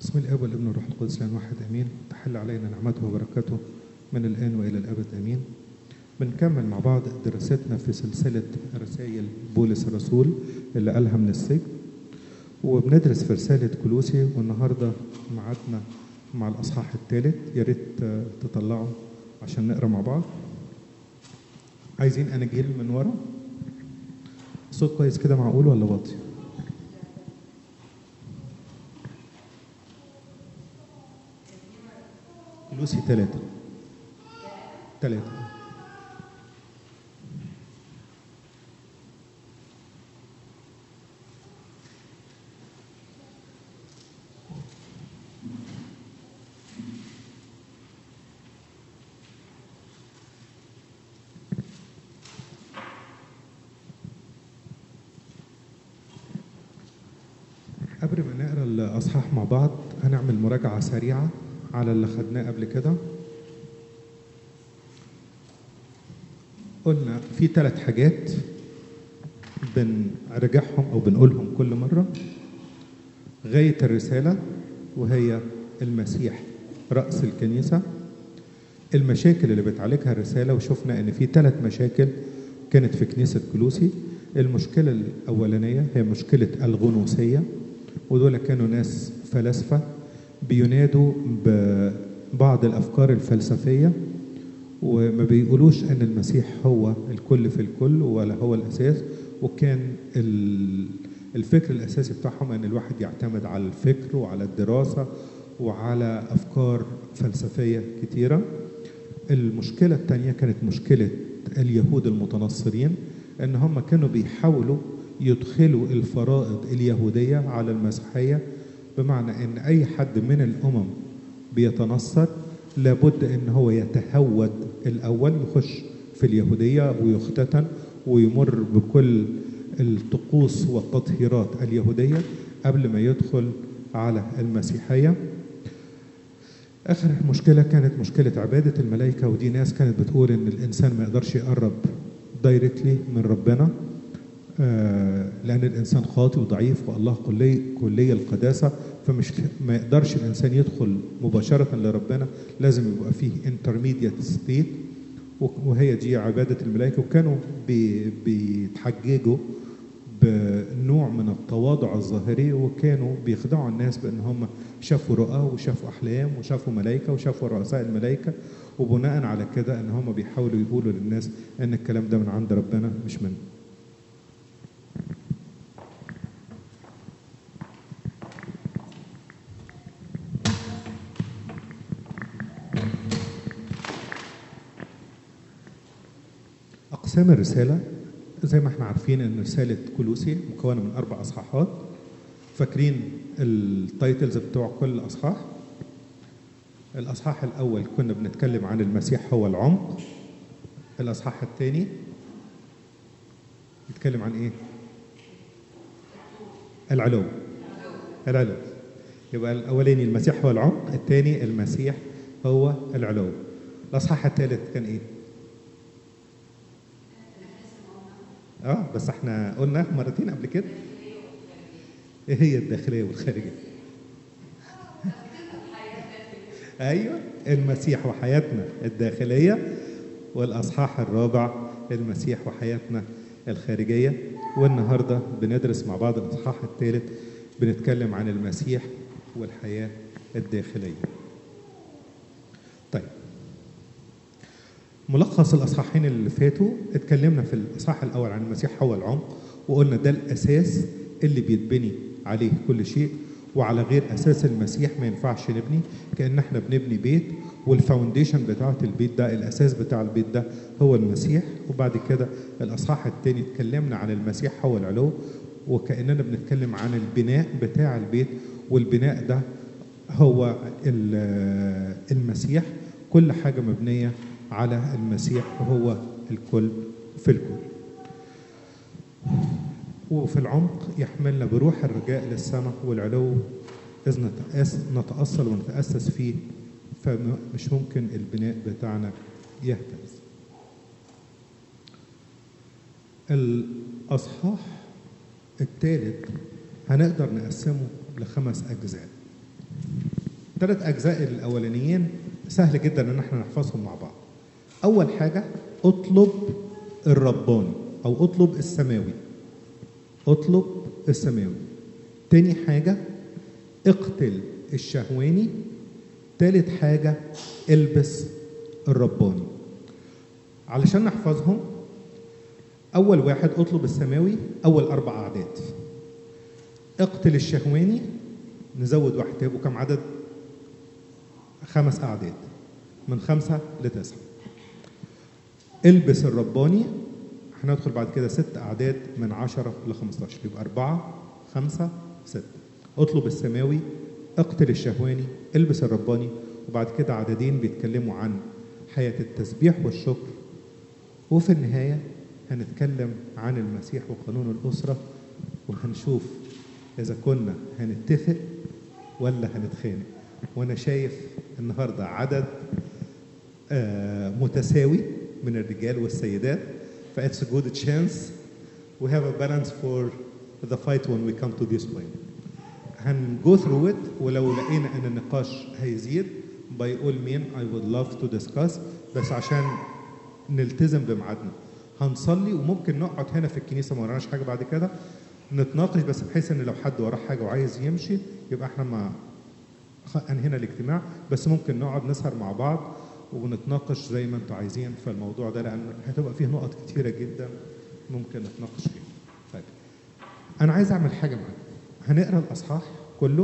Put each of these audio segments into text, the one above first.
بسم الاب والابن والروح القدس لان واحد امين تحل علينا نعمته وبركاته من الان والى الابد امين بنكمل مع بعض دراستنا في سلسله رسائل بولس الرسول اللي قالها من السجن وبندرس في رساله كلوسي والنهارده ميعادنا مع الاصحاح الثالث يا ريت آه، تطلعوا عشان نقرا مع بعض عايزين اناجيل من ورا الصوت كويس كده معقول ولا واطي لوسي ثلاثة ثلاثة قبل ما نقرا الاصحاح مع بعض هنعمل مراجعه سريعه على اللي خدناه قبل كده قلنا في ثلاث حاجات بنرجعهم او بنقولهم كل مره غايه الرساله وهي المسيح راس الكنيسه المشاكل اللي بتعالجها الرساله وشفنا ان في ثلاث مشاكل كانت في كنيسه كلوسي المشكله الاولانيه هي مشكله الغنوصيه ودول كانوا ناس فلاسفه بينادوا ببعض الافكار الفلسفيه وما بيقولوش ان المسيح هو الكل في الكل ولا هو الاساس وكان ال- الفكر الاساسي بتاعهم ان الواحد يعتمد على الفكر وعلى الدراسه وعلى افكار فلسفيه كتيره المشكله الثانيه كانت مشكله اليهود المتنصرين ان هم كانوا بيحاولوا يدخلوا الفرائض اليهوديه على المسيحيه بمعنى ان اي حد من الامم بيتنصر لابد ان هو يتهود الاول يخش في اليهوديه ويختتن ويمر بكل الطقوس والتطهيرات اليهوديه قبل ما يدخل على المسيحيه اخر مشكله كانت مشكله عباده الملائكه ودي ناس كانت بتقول ان الانسان ما يقدرش يقرب دايركتلي من ربنا آه، لان الانسان خاطئ وضعيف والله كلي كلي القداسه فمش ما يقدرش الانسان يدخل مباشره لربنا لازم يبقى فيه انترميديت ستيت وهي دي عباده الملائكه وكانوا بي- بيتحججوا بنوع من التواضع الظاهري وكانوا بيخدعوا الناس بان هم شافوا رؤى وشافوا احلام وشافوا ملائكه وشافوا رؤساء الملائكه وبناء على كده ان هم بيحاولوا يقولوا للناس ان الكلام ده من عند ربنا مش منه أقسام الرسالة زي ما احنا عارفين إن رسالة كلوسي مكونة من أربع أصحاحات فاكرين التايتلز بتوع كل أصحاح الأصحاح الأول كنا بنتكلم عن المسيح هو العمق الأصحاح الثاني بيتكلم عن إيه؟ العلو العلو يبقى الأولاني المسيح هو العمق الثاني المسيح هو العلو الأصحاح الثالث كان إيه؟ اه بس احنا قلنا مرتين قبل كده ايه هي الداخليه والخارجيه ايوه المسيح وحياتنا الداخليه والاصحاح الرابع المسيح وحياتنا الخارجيه والنهارده بندرس مع بعض الاصحاح الثالث بنتكلم عن المسيح والحياه الداخليه طيب ملخص الاصحاحين اللي فاتوا اتكلمنا في الاصحاح الاول عن المسيح هو العمق وقلنا ده الاساس اللي بيتبني عليه كل شيء وعلى غير اساس المسيح ما ينفعش نبني كان احنا بنبني بيت والفاونديشن بتاعه البيت ده الاساس بتاع البيت ده هو المسيح وبعد كده الاصحاح الثاني اتكلمنا عن المسيح هو العلو وكاننا بنتكلم عن البناء بتاع البيت والبناء ده هو ال- المسيح كل حاجه مبنيه على المسيح وهو الكل في الكل وفي العمق يحملنا بروح الرجاء للسماء والعلو إذ نتأس- نتأصل ونتأسس فيه فمش ممكن البناء بتاعنا يهتز الأصحاح الثالث هنقدر نقسمه لخمس أجزاء الثلاث اجزاء الاولانيين سهل جدا ان احنا نحفظهم مع بعض اول حاجه اطلب الرباني او اطلب السماوي اطلب السماوي تاني حاجه اقتل الشهواني تالت حاجه البس الرباني علشان نحفظهم اول واحد اطلب السماوي اول اربع اعداد اقتل الشهواني نزود واحد هيبقوا كم عدد خمس اعداد من خمسه لتسعه البس الرباني هندخل بعد كده ست اعداد من 10 ل 15 يبقى أربعة خمسة ستة اطلب السماوي اقتل الشهواني البس الرباني وبعد كده عددين بيتكلموا عن حياة التسبيح والشكر وفي النهاية هنتكلم عن المسيح وقانون الأسرة وهنشوف إذا كنا هنتفق ولا هنتخانق وأنا شايف النهاردة عدد آه، متساوي من الرجال والسيدات ف it's a good chance we have a balance for the fight when we come to this point هنجو through it ولو لقينا ان النقاش هيزيد by all means I would love to discuss بس عشان نلتزم بميعادنا هنصلي وممكن نقعد هنا في الكنيسه ما وراناش حاجه بعد كده نتناقش بس بحيث ان لو حد وراه حاجه وعايز يمشي يبقى احنا ما خ- انهينا الاجتماع بس ممكن نقعد نسهر مع بعض ونتناقش زي ما انتوا عايزين في الموضوع ده لان هتبقى فيه نقط كتيره جدا ممكن نتناقش فيها. طيب انا عايز اعمل حاجه معاكم هنقرا الاصحاح كله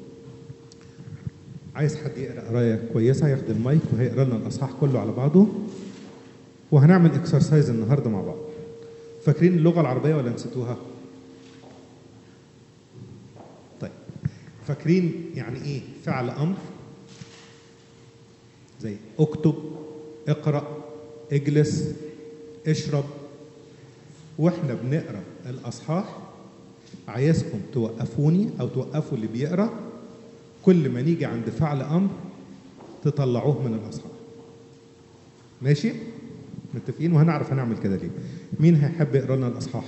عايز حد يقرا قرايه كويسه ياخد المايك وهيقرا لنا الاصحاح كله على بعضه وهنعمل اكسرسايز النهارده مع بعض فاكرين اللغه العربيه ولا نسيتوها طيب فاكرين يعني ايه فعل امر زي اكتب اقرا اجلس اشرب واحنا بنقرا الاصحاح عايزكم توقفوني او توقفوا اللي بيقرا كل ما نيجي عند فعل امر تطلعوه من الاصحاح ماشي متفقين وهنعرف هنعمل كده ليه مين هيحب يقرا لنا الاصحاح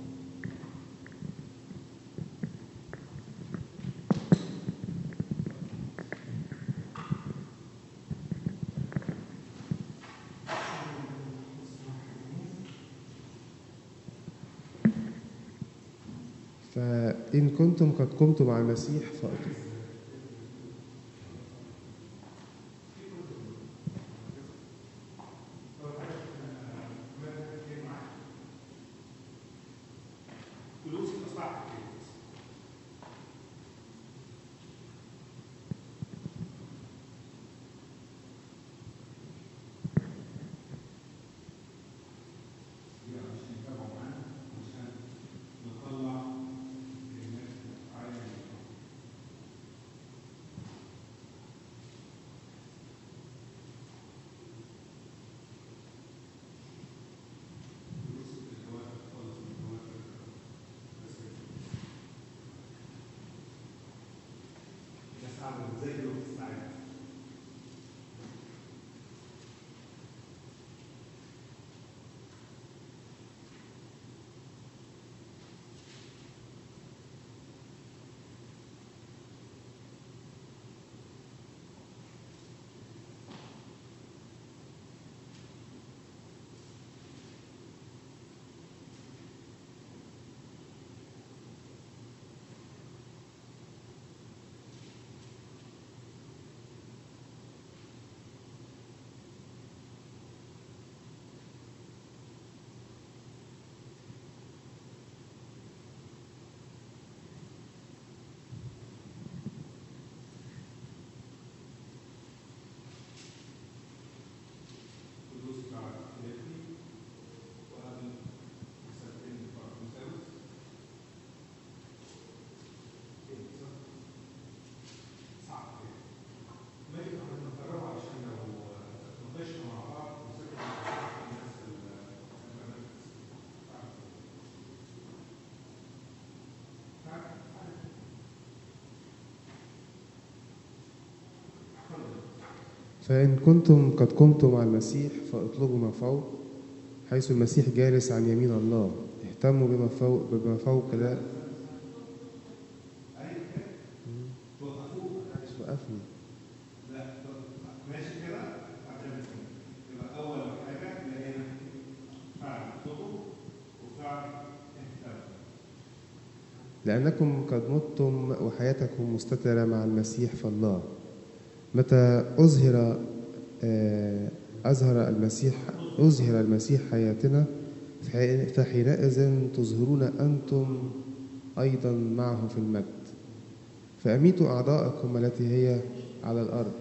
فإن كنتم قد قمتم مع المسيح فأطيعوا فإن كنتم قد قمتم مع المسيح فاطلبوا ما فوق حيث المسيح جالس عن يمين الله اهتموا بما فوق بما فوق ده مش وقفني لأنكم قد متم وحياتكم مستترة مع المسيح فالله متى أظهر آه، أظهر المسيح أظهر المسيح حياتنا فحي- فحينئذ تظهرون أنتم أيضا معه في المجد فأميتوا أعضاءكم التي هي على الأرض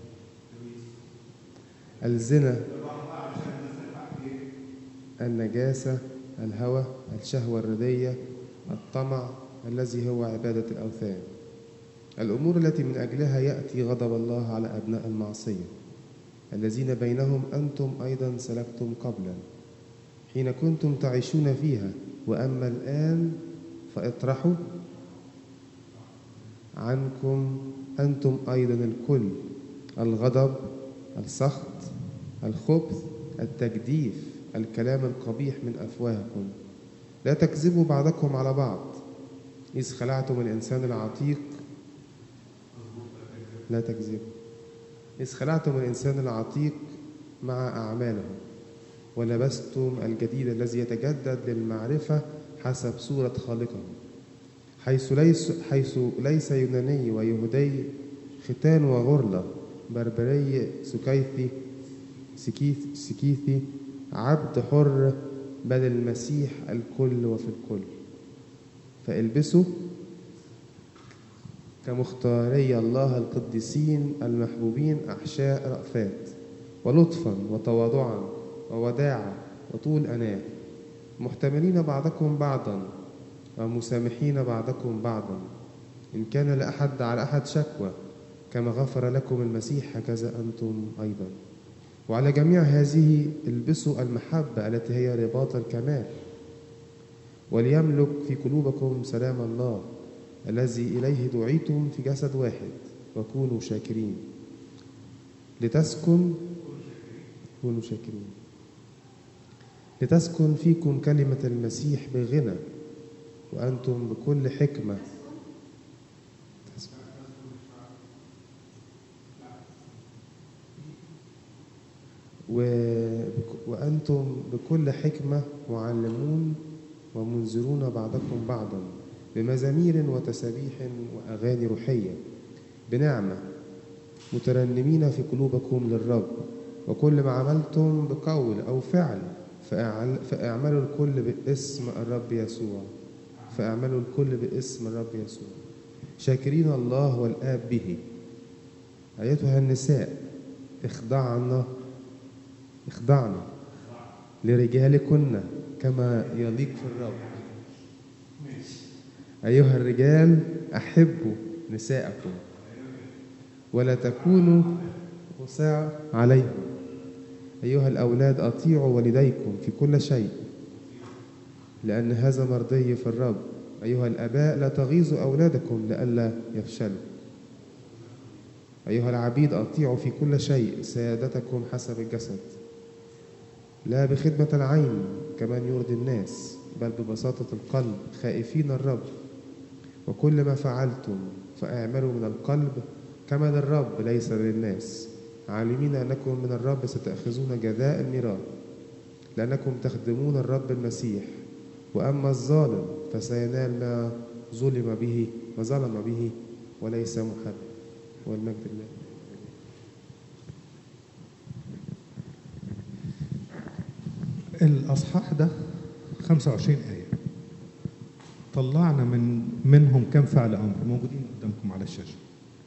الزنا النجاسة الهوى الشهوة الردية الطمع الذي هو عبادة الأوثان الأمور التي من أجلها يأتي غضب الله على أبناء المعصية الذين بينهم أنتم أيضا سلكتم قبلا حين كنتم تعيشون فيها وأما الآن فاطرحوا عنكم أنتم أيضا الكل الغضب السخط الخبث التجديف الكلام القبيح من أفواهكم لا تكذبوا بعضكم على بعض إذ خلعتم الإنسان العتيق لا تكذبوا إذ خلعتم الإنسان العتيق مع أعماله ولبستم الجديد الذي يتجدد للمعرفة حسب صورة خالقه حيث ليس حيث ليس يوناني ويهودي ختان وغرلة بربري سكيثي سكيث سكيثي عبد حر بل المسيح الكل وفي الكل فالبسوا كمختاري الله القديسين المحبوبين أحشاء رأفات ولطفا وتواضعا ووداعا وطول أناة محتملين بعضكم بعضا ومسامحين بعضكم بعضا إن كان لأحد على أحد شكوى كما غفر لكم المسيح هكذا أنتم أيضا وعلى جميع هذه البسوا المحبة التي هي رباط الكمال وليملك في قلوبكم سلام الله الذي إليه دعيتم في جسد واحد وكونوا شاكرين لتسكن كونوا شاكرين لتسكن فيكم كلمة المسيح بغنى وأنتم بكل حكمة وبك- وأنتم بكل حكمة معلمون ومنذرون بعضكم بعضا بمزامير وتسابيح وأغاني روحية بنعمة مترنمين في قلوبكم للرب وكل ما عملتم بقول أو فعل فاعل- فاعملوا الكل باسم الرب يسوع فاعملوا الكل باسم الرب يسوع شاكرين الله والآب به أيتها النساء اخضعن اخضعن لرجالكن كما يليق في الرب أيها الرجال أحبوا نساءكم ولا تكونوا وساع عليهم أيها الأولاد أطيعوا والديكم في كل شيء لأن هذا مرضي في الرب أيها الآباء لا تغيظوا أولادكم لئلا يفشلوا أيها العبيد أطيعوا في كل شيء سيادتكم حسب الجسد لا بخدمة العين كمن يرضي الناس بل ببساطة القلب خائفين الرب وكل ما فعلتم فاعملوا من القلب كما للرب ليس للناس عالمين أنكم من الرب ستأخذون جزاء الميراث لأنكم تخدمون الرب المسيح وأما الظالم فسينال ما ظلم به ما ظلم به وليس محب والمجد لله الأصحاح ده 25 آية طلعنا من منهم كم فعل أمر موجودين قدامكم على الشاشة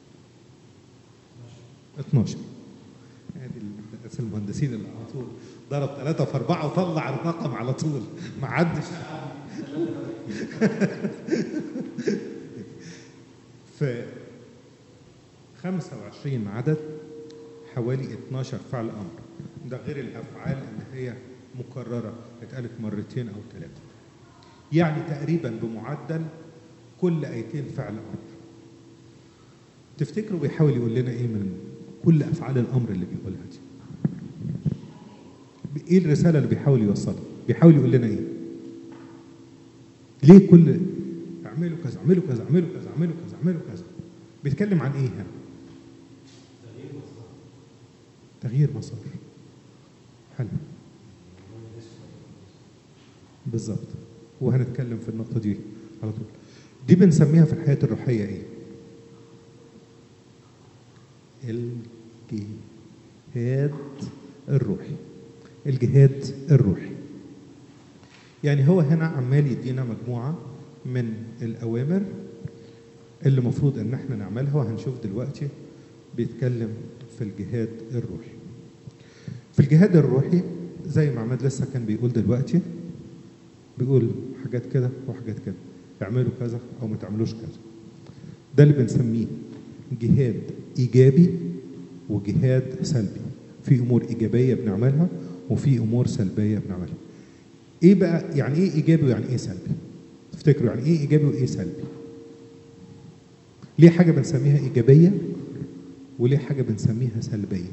12 ادي المهندس المهندسين اللي على طول ضرب ثلاثة في أربعة وطلع الرقم على طول ما عدش في 25 عدد حوالي 12 فعل أمر ده غير الأفعال اللي هي مكررة اتقالت مرتين أو ثلاثة يعني تقريبا بمعدل كل آيتين فعل أمر تفتكروا بيحاول يقول لنا إيه من كل أفعال الأمر اللي بيقولها دي إيه الرسالة اللي بيحاول يوصلها بيحاول يقول لنا إيه ليه كل اعملوا كذا اعملوا كذا اعملوا كذا اعملوا كذا اعملوا كذا بيتكلم عن ايه هنا تغيير مسار حلو بالظبط وهنتكلم في النقطة دي على طول دي بنسميها في الحياة الروحية ايه؟ الجهاد الروحي الجهاد الروحي يعني هو هنا عمال يدينا مجموعة من الأوامر اللي المفروض إن احنا نعملها وهنشوف دلوقتي بيتكلم في الجهاد الروحي في الجهاد الروحي زي ما عماد لسه كان بيقول دلوقتي بيقول حاجات كده وحاجات كده اعملوا كذا او ما تعملوش كذا ده اللي بنسميه جهاد ايجابي وجهاد سلبي في امور ايجابيه بنعملها وفي امور سلبيه بنعملها ايه بقى يعني ايه ايجابي ويعني ايه سلبي تفتكروا يعني ايه ايجابي وايه سلبي ليه حاجه بنسميها ايجابيه وليه حاجه بنسميها سلبيه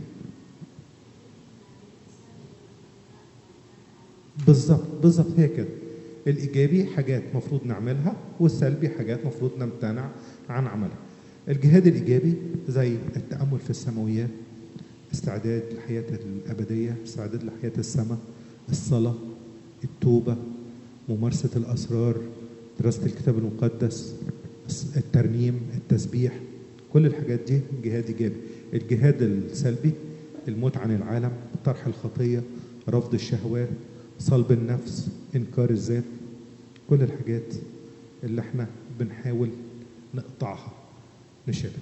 بالظبط بالظبط هي كده الايجابي حاجات مفروض نعملها والسلبي حاجات مفروض نمتنع عن عملها الجهاد الايجابي زي التامل في السماويات استعداد للحياه الابديه استعداد لحياه السماء الصلاه التوبه ممارسه الاسرار دراسه الكتاب المقدس الترنيم التسبيح كل الحاجات دي جهاد ايجابي الجهاد السلبي الموت عن العالم طرح الخطيه رفض الشهوات صلب النفس انكار الذات كل الحاجات اللي احنا بنحاول نقطعها نشيلها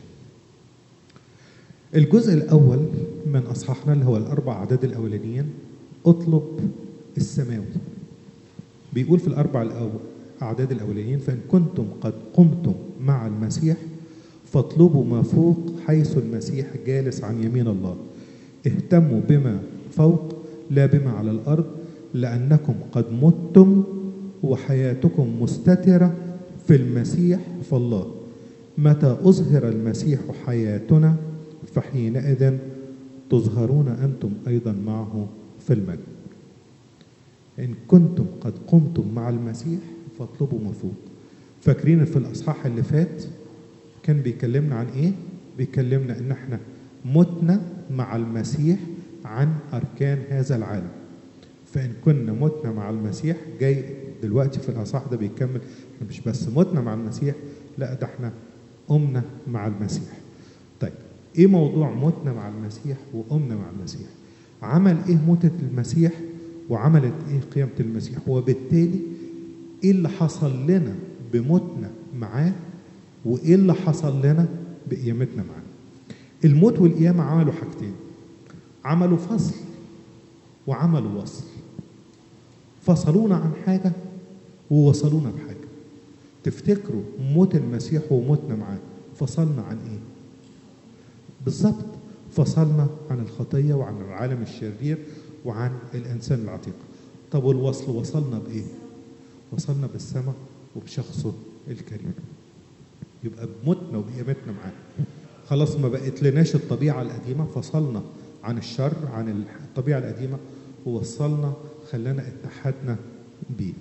الجزء الاول من اصحاحنا اللي هو الاربع اعداد الاولانيين اطلب السماوي بيقول في الاربع الأول اعداد الاولانيين فان كنتم قد قمتم مع المسيح فاطلبوا ما فوق حيث المسيح جالس عن يمين الله اهتموا بما فوق لا بما على الارض لانكم قد متم وحياتكم مستتره في المسيح فالله متى اظهر المسيح حياتنا فحينئذ تظهرون انتم ايضا معه في المجد ان كنتم قد قمتم مع المسيح فاطلبوا ما فوق فاكرين في الاصحاح اللي فات كان بيكلمنا عن ايه بيكلمنا ان احنا متنا مع المسيح عن اركان هذا العالم فان كنا متنا مع المسيح جاي دلوقتي في الاصحاح ده بيكمل احنا مش بس متنا مع المسيح لا ده احنا قمنا مع المسيح طيب ايه موضوع متنا مع المسيح وقمنا مع المسيح عمل ايه موتة المسيح وعملت ايه قيامة المسيح وبالتالي ايه اللي حصل لنا بموتنا معاه وايه اللي حصل لنا بقيامتنا معاه الموت والقيامة عملوا حاجتين عملوا فصل وعملوا وصل فصلونا عن حاجة ووصلونا بحاجة تفتكروا موت المسيح وموتنا معاه فصلنا عن ايه بالظبط فصلنا عن الخطية وعن العالم الشرير وعن الإنسان العتيق طب والوصل وصلنا بإيه وصلنا بالسماء وبشخصه الكريم يبقى بموتنا وبقيامتنا معاه خلاص ما بقت لناش الطبيعة القديمة فصلنا عن الشر عن الطبيعة القديمة ووصلنا خلانا اتحدنا بيه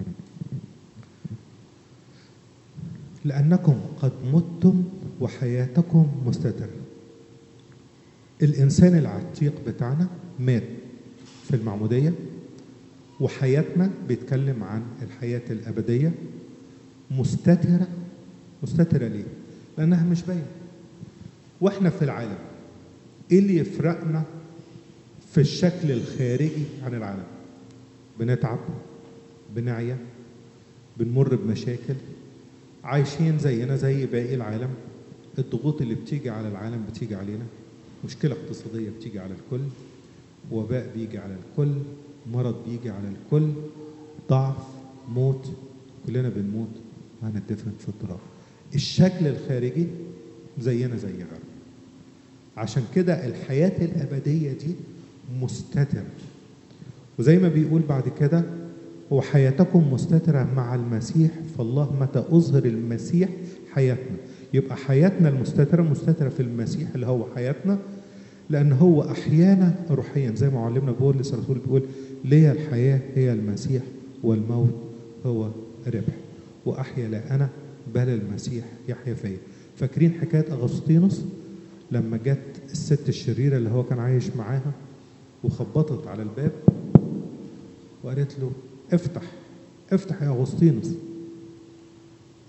لأنكم قد متم وحياتكم مستترة الإنسان العتيق بتاعنا مات في المعمودية وحياتنا بيتكلم عن الحياة الأبدية مستترة مستترة ليه؟ لأنها مش باينة وإحنا في العالم إيه اللي يفرقنا في الشكل الخارجي عن العالم؟ بنتعب بنعيا بنمر بمشاكل عايشين زينا زي باقي العالم الضغوط اللي بتيجي على العالم بتيجي علينا مشكلة اقتصادية بتيجي على الكل وباء بيجي على الكل مرض بيجي على الكل ضعف موت كلنا بنموت وهنتدفن في التراب الشكل الخارجي زينا زي غيرنا عشان كده الحياة الأبدية دي مستترة وزي ما بيقول بعد كده وحياتكم مستترة مع المسيح فالله متى أظهر المسيح حياتنا يبقى حياتنا المستترة مستترة في المسيح اللي هو حياتنا لأن هو أحيانا روحيا زي ما معلمنا بولس الرسول بيقول لي الحياة هي المسيح والموت هو ربح وأحيا لا أنا بل المسيح يحيا فيا فاكرين حكاية أغسطينوس لما جت الست الشريرة اللي هو كان عايش معاها وخبطت على الباب وقالت له افتح افتح يا أغسطينوس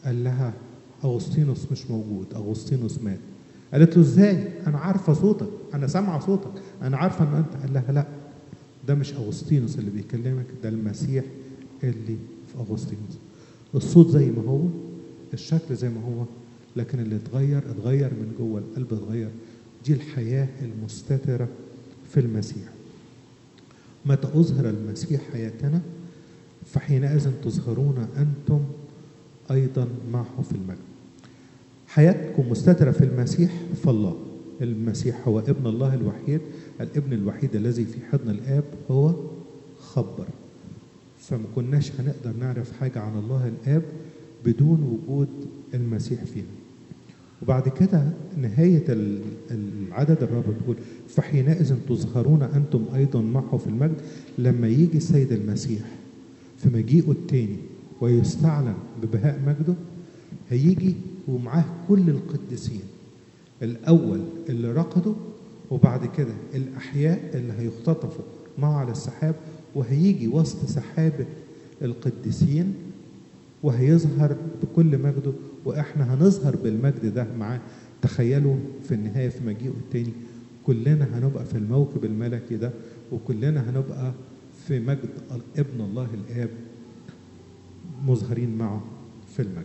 قال لها اغسطينوس مش موجود اغسطينوس مات قالت له ازاي انا عارفه صوتك انا سامعه صوتك انا عارفه ان انت قال لها لا ده مش اغسطينوس اللي بيكلمك ده المسيح اللي في اغسطينوس الصوت زي ما هو الشكل زي ما هو لكن اللي اتغير اتغير من جوه القلب اتغير دي الحياه المستتره في المسيح متى اظهر المسيح حياتنا فحينئذ تظهرون انتم ايضا معه في المجد حياتكم مستترة في المسيح فالله المسيح هو ابن الله الوحيد الابن الوحيد الذي في حضن الآب هو خبر فما كناش هنقدر نعرف حاجة عن الله الآب بدون وجود المسيح فينا وبعد كده نهاية العدد الرابع بتقول فحينئذ تظهرون أنتم أيضا معه في المجد لما يجي السيد المسيح في مجيئه التاني ويستعلن ببهاء مجده هيجي ومعاه كل القديسين الأول اللي رقدوا وبعد كده الأحياء اللي هيختطفوا معه على السحاب وهيجي وسط سحابة القديسين وهيظهر بكل مجده وإحنا هنظهر بالمجد ده معاه تخيلوا في النهاية في مجيئه التاني كلنا هنبقى في الموكب الملكي ده وكلنا هنبقى في مجد ابن الله الآب مظهرين معه في المجد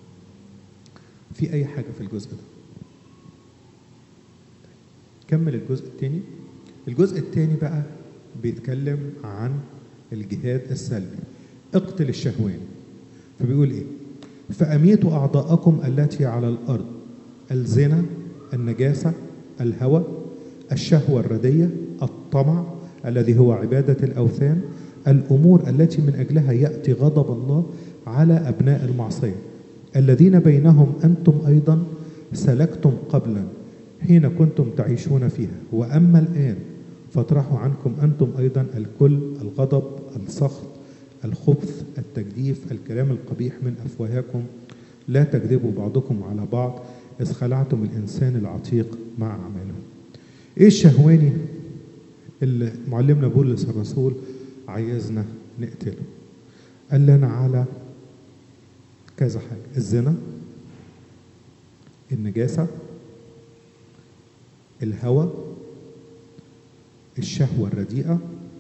في أي حاجة في الجزء ده كمل الجزء الثاني الجزء الثاني بقى بيتكلم عن الجهاد السلبي اقتل الشهوان فبيقول ايه فأميتوا أعضاءكم التي على الأرض الزنا النجاسة الهوى الشهوة الردية الطمع الذي هو عبادة الأوثان الأمور التي من أجلها يأتي غضب الله على أبناء المعصية الذين بينهم أنتم أيضا سلكتم قبلا حين كنتم تعيشون فيها وأما الآن فاطرحوا عنكم أنتم أيضا الكل الغضب السخط الخبث التجديف الكلام القبيح من أفواهكم لا تكذبوا بعضكم على بعض إذ خلعتم الإنسان العتيق مع أعماله إيه الشهواني اللي معلمنا بولس الرسول عايزنا نقتله قال لنا على كذا حاجة الزنا النجاسة الهوى الشهوة الرديئة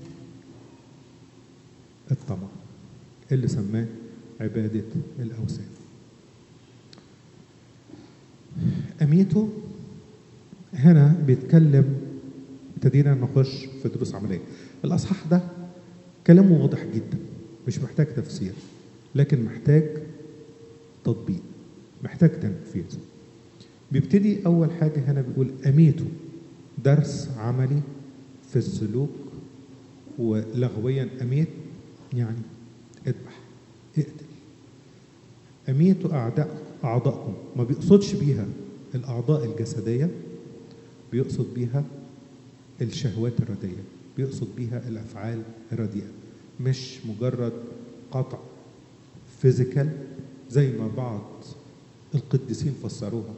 الطمع اللي سماه عبادة الأوثان أميته هنا بيتكلم ابتدينا نخش في دروس عملية الأصحاح ده كلامه واضح جدا مش محتاج تفسير لكن محتاج تطبيق محتاج تنفيذ بيبتدي أول حاجة هنا بيقول أميته درس عملي في السلوك ولغويا أميت يعني اذبح اقتل أميتوا أعداء أعضائكم ما بيقصدش بيها الأعضاء الجسدية بيقصد بيها الشهوات الردية بيقصد بيها الأفعال الرديئة مش مجرد قطع فيزيكال زي ما بعض القديسين فسروها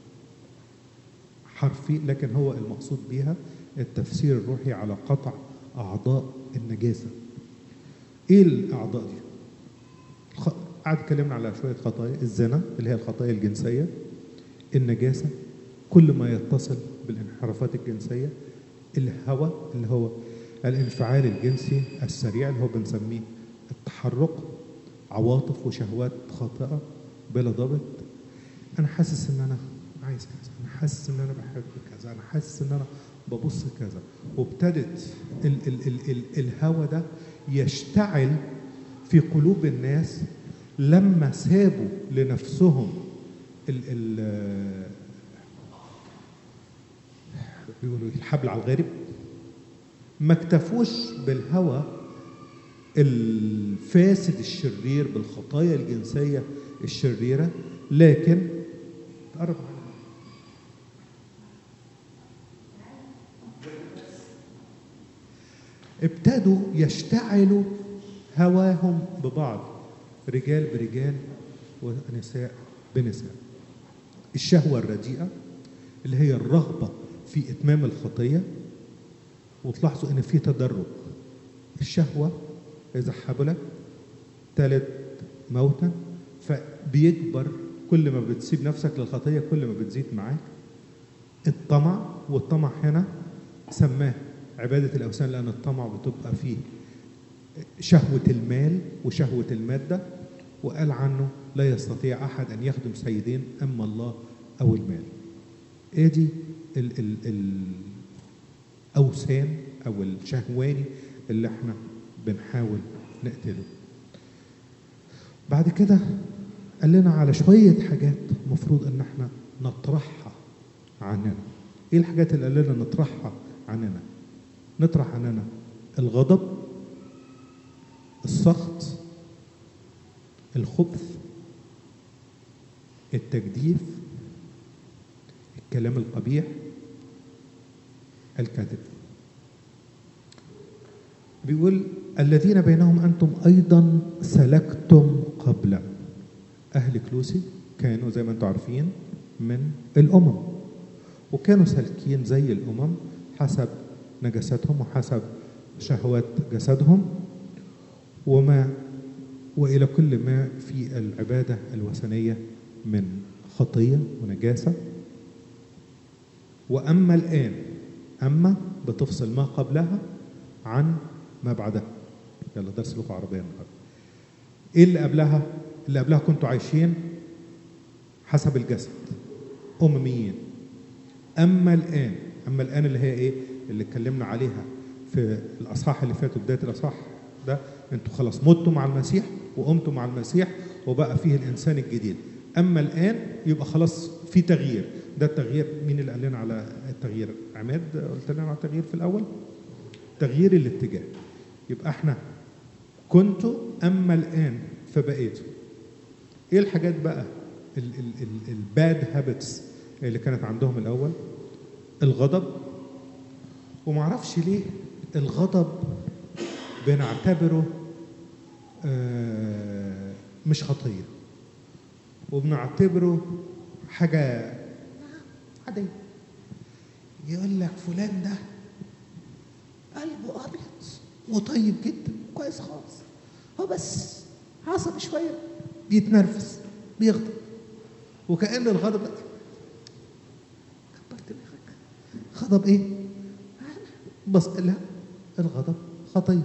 حرفي لكن هو المقصود بيها التفسير الروحي على قطع أعضاء النجاسة إيه الأعضاء دي؟ الخ... قعد اتكلمنا على شوية خطايا الزنا اللي هي الخطايا الجنسية النجاسة كل ما يتصل بالانحرافات الجنسية الهوى اللي هو الانفعال الجنسي السريع اللي هو بنسميه التحرك عواطف وشهوات خاطئة بلا ضابط أنا حاسس إن أنا عايز كذا أنا حاسس إن أنا بحب كذا أنا حاسس إن أنا ببص كذا وابتدت ال ال ال ال الهوى ده يشتعل في قلوب الناس لما سابوا لنفسهم ال ال بيقولوا الحبل على الغارب ما اكتفوش بالهوى الفاسد الشرير بالخطايا الجنسية الشريرة لكن تقرب ابتدوا يشتعلوا هواهم ببعض رجال برجال ونساء بنساء الشهوة الرديئة اللي هي الرغبة في إتمام الخطية وتلاحظوا إن في تدرج الشهوة إذا حبلت تلد موتا فبيكبر كل ما بتسيب نفسك للخطيه كل ما بتزيد معاك الطمع والطمع هنا سماه عباده الاوثان لان الطمع بتبقى فيه شهوه المال وشهوه الماده وقال عنه لا يستطيع احد ان يخدم سيدين اما الله او المال ادي ال ال الاوثان او الشهواني اللي احنا بنحاول نقتله بعد كده قال لنا على شويه حاجات المفروض ان احنا نطرحها عننا ايه الحاجات اللي قال لنا نطرحها عننا نطرح عننا الغضب السخط الخبث التجديف الكلام القبيح الكذب بيقول الذين بينهم انتم ايضا سلكتم قبل اهل كلوسي كانوا زي ما انتم عارفين من الامم وكانوا سالكين زي الامم حسب نجاستهم وحسب شهوات جسدهم وما والى كل ما في العباده الوثنيه من خطيه ونجاسه واما الان اما بتفصل ما قبلها عن ما بعدها يلا درس لغه عربيه النهارده ايه اللي قبلها اللي قبلها كنتوا عايشين حسب الجسد امميين اما الان اما الان اللي هي ايه اللي اتكلمنا عليها في الاصحاح اللي فات وبدايه الاصحاح ده انتوا خلاص متوا مع المسيح وقمتوا مع المسيح وبقى فيه الانسان الجديد اما الان يبقى خلاص في تغيير ده التغيير مين اللي قال لنا على التغيير عماد قلت لنا على التغيير في الاول تغيير الاتجاه يبقى احنا كنتوا اما الان فبقيتوا ايه الحاجات بقى الباد هابتس اللي كانت عندهم الاول الغضب ومعرفش ليه الغضب بنعتبره آه مش خطيه وبنعتبره حاجه عاديه يقول لك فلان ده قلبه ابيض وطيب جدا كويس خالص هو بس عصبي شويه بيتنرفز بيغضب وكأن الغضب ده كبرت دماغك غضب ايه؟ بس لا الغضب خطيه